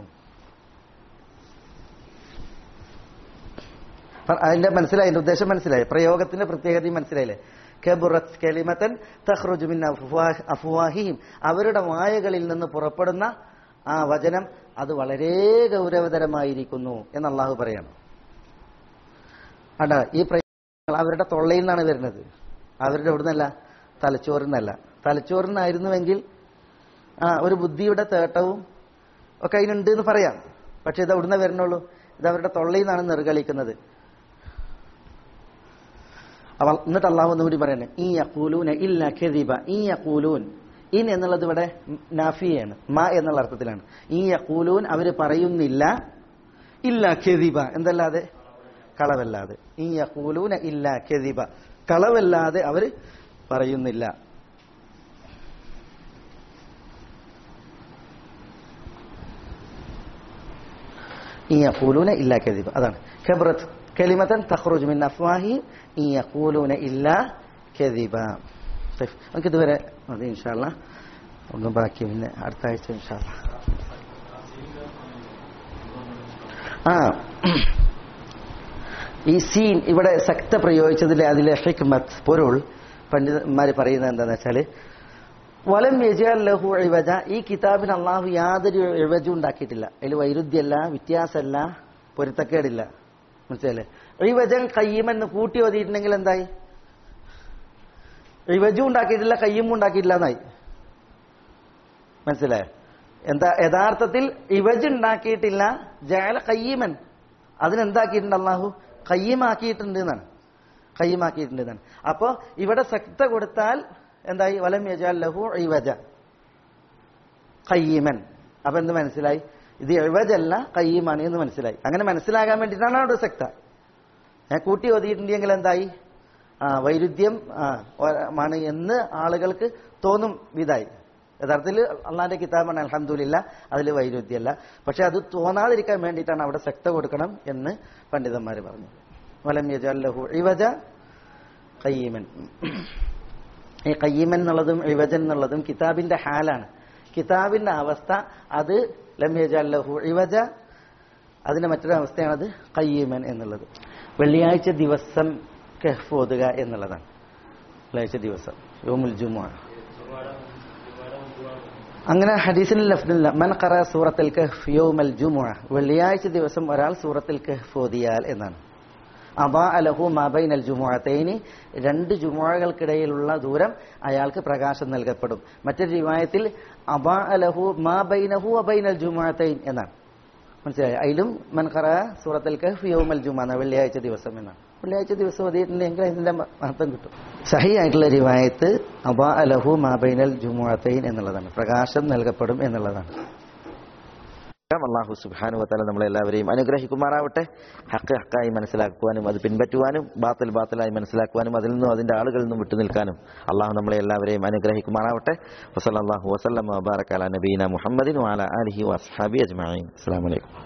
അപ്പൊ അതിന്റെ മനസ്സിലായി അതിന്റെ ഉദ്ദേശം മനസ്സിലായി പ്രയോഗത്തിന്റെ പ്രത്യേകതയും മനസ്സിലായില്ലേ കെബുറത്ത് കെലിമത്തൻ തഹ്റുജു മിൻ അഫ്വാഹ്- അഫ്വാഹിഹിം അവരുടെ വായകളിൽ നിന്ന് പുറപ്പെടുന്ന ആ വചനം അത് വളരെ ഗൗരവതരമായിരിക്കുന്നു എന്ന് അള്ളാഹു പറയണം അട ഈ പ്രയോഗങ്ങൾ അവരുടെ തൊള്ളയിൽ നിന്നാണ് വരുന്നത് അവരുടെ എവിടുന്നല്ല തലച്ചോറിന്നല്ല തലച്ചോറിനായിരുന്നുവെങ്കിൽ ആ ഒരു ബുദ്ധിയുടെ തേട്ടവും ഒക്കെ അതിനുണ്ട് എന്ന് പറയാം പക്ഷെ ഇത് എവിടുന്ന് വരുന്നുള്ളൂ ഇത് അവരുടെ തൊള്ളയിൽ നിന്നാണ് നിർഗളിക്കുന്നത് അവ എന്നിട്ട് അള്ളാഹു ഒന്നുകൂടി പറയണേ ഈ യക്കൂലൂന ഇല്ല ഖെദീബ ഈ യക്കൂലൂൻ ഇൻ എന്നുള്ളത് ഇവിടെ നാഫിയാണ് മ എന്നുള്ള അർത്ഥത്തിലാണ് ഈ യക്കൂലൂൻ അവര് പറയുന്നില്ല ഇല്ല ഖെദീബ എന്തല്ലാതെ കളവല്ലാതെ ഈ യക്കൂലൂന ഇല്ല ഖെദീബ കളവല്ലാതെ അവര് പറയുന്നില്ല ഈ യഖൂലൂന ഇല്ലാ കദിബ അതാണ് ഖബ്റത്ത് കലിമത്തൻ തഖ്റുജു മിൻ അഫ്വാഹി ഈ യഖൂലൂന ഇല്ലാ കദിബ طيب നമുക്ക് ഇതുവരെ മതി ഇൻഷാല്ല ഒന്നും ബാക്കി പിന്നെ അടുത്ത ആഴ്ച ഇൻഷാല്ല ആ ഈ സീൻ ഇവിടെ സക്ത പ്രയോഗിച്ചതിലെ അതിലെ ഹിക്മത്ത് പൊരുൾ പണ്ഡിതന്മാർ പറയുന്നത് എന്താണെന്ന് വെച്ചാൽ വലം യജാൽ ലഹു ഇവജ ഈ കിതാബിന് അള്ളാഹു യാതൊരു ഇവജും ഉണ്ടാക്കിയിട്ടില്ല അതിൽ വൈരുദ്ധ്യമല്ല വ്യത്യാസമല്ല പൊരുത്തക്കേടില്ല മനസ്സിലല്ലേ ഇവജൻ കയ്യുമെന്ന് കൂട്ടി ഓതിയിട്ടുണ്ടെങ്കിൽ എന്തായി ഇവജും ഉണ്ടാക്കിയിട്ടില്ല കയ്യും ഉണ്ടാക്കിയിട്ടില്ല എന്നായി മനസ്സിലായോ എന്താ യഥാർത്ഥത്തിൽ ഇവജ് ഉണ്ടാക്കിയിട്ടില്ല ജാല കയ്യമൻ അതിനെന്താക്കിയിട്ടുണ്ട് അള്ളാഹു കയ്യമാക്കിയിട്ടുണ്ട് എന്നാണ് കയ്യമാക്കിയിട്ടുണ്ട് എന്നാണ് അപ്പോ ഇവിടെ സക്ത കൊടുത്താൽ എന്തായി വലം യജാൽ ലഹു ഇവജ കയ്യമൻ അപ്പൊ എന്ത് മനസ്സിലായി ഇത് ഇവജല്ല കയ്യമാണ് എന്ന് മനസ്സിലായി അങ്ങനെ മനസ്സിലാകാൻ വേണ്ടിയിട്ടാണ് അവിടെ സക്ത ഞാൻ കൂട്ടി ഓതിയിട്ടുണ്ടെങ്കിൽ എന്തായി ആ വൈരുദ്ധ്യം ആ ഒ- ആണ് എന്ന് ആളുകൾക്ക് തോന്നും വിധായി യഥാർത്ഥത്തിൽ അള്ളാന്റെ കിതാബാണ് അലഹമില്ല അതിൽ വൈരുദ്ധ്യമല്ല പക്ഷെ അത് തോന്നാതിരിക്കാൻ വേണ്ടിയിട്ടാണ് അവിടെ സക്ത കൊടുക്കണം എന്ന് പണ്ഡിതന്മാർ പറഞ്ഞു വലം യജാലഹു ഇവജ കയ്യമൻ ഈ കയ്യമൻ എന്നുള്ളതും ഇവജൻ എന്നുള്ളതും കിതാബിന്റെ ഹാലാണ് കിതാബിന്റെ അവസ്ഥ അത് ലം യജാലഹു ഇവജ അതിന്റെ മറ്റൊരു അവസ്ഥയാണത് കയ്യമൻ എന്നുള്ളത് വെള്ളിയാഴ്ച ദിവസം കെഹ്ഫ് ഓതുക എന്നുള്ളതാണ് വെള്ളിയാഴ്ച ദിവസം യോമുൽ ജുമുഅ അങ്ങനെ ഹദീസിൽ ലഫ്ദില്ല മൻ ഖറ സൂറത്തുൽ കഹ്ഫ് യൗമൽ ജുമുഅ വെള്ളിയാഴ്ച ദിവസം ഒരാൾ സൂറത്തുൽ കഹ്ഫ് ഓതിയാൽ എന്നാണ് അബാ അലഹു മാബൈനൽ ജുമുഅത്തൈനി രണ്ട് ജുമുഅകൾക്കിടയിലുള്ള ദൂരം അയാൾക്ക് പ്രകാശം നൽകപ്പെടും മറ്റൊരു റിവായത്തിൽ അബാ അലഹു മാബൈനഹു അബൈനൽ ജുമുഅത്തൈൻ എന്നാണ് മനസ്സിലായി അതിലും മൻ ഖറ സൂറത്തുൽ കഹ്ഫ് യൗമൽ ജുമുഅ വെള്ളിയാഴ്ച ദിവസം എന്നാണ് വെള്ളിയാഴ്ച ദിവസം ഓതിയിട്ടുണ്ടെങ്കിൽ അതിന്റെ മഹത്വം കിട്ടും സഹി ആയിട്ടുള്ള റിവായത്ത് അബാ അലഹു മാബൈനൽ ജുമുഅത്തൈൻ എന്നുള്ളതാണ് പ്രകാശം നൽകപ്പെടും എന്നുള്ളതാണ് അള്ളാഹു സുബാനു വത്താല നമ്മളെല്ലാവരെയും അനുഗ്രഹിക്കുമാറാവട്ടെ ഹക്ക് ഹക്കായി മനസ്സിലാക്കുവാനും അത് പിൻപറ്റുവാനും ബാത്തിൽ ബാത്തിലായി മനസ്സിലാക്കുവാനും അതിൽ നിന്നും അതിന്റെ ആളുകളിൽ നിന്നും വിട്ടുനിൽക്കാനും അള്ളാഹു നമ്മളെ എല്ലാവരെയും അനുഗ്രഹിക്കുമാറാവട്ടെ വസല്ലാഹു വസ്ലം വബാറക്കാല നബീന മുഹമ്മദിൻ വാല അലഹി വസ്ഹാബി അജ്മാൻ അസ്സാം വലൈക്കും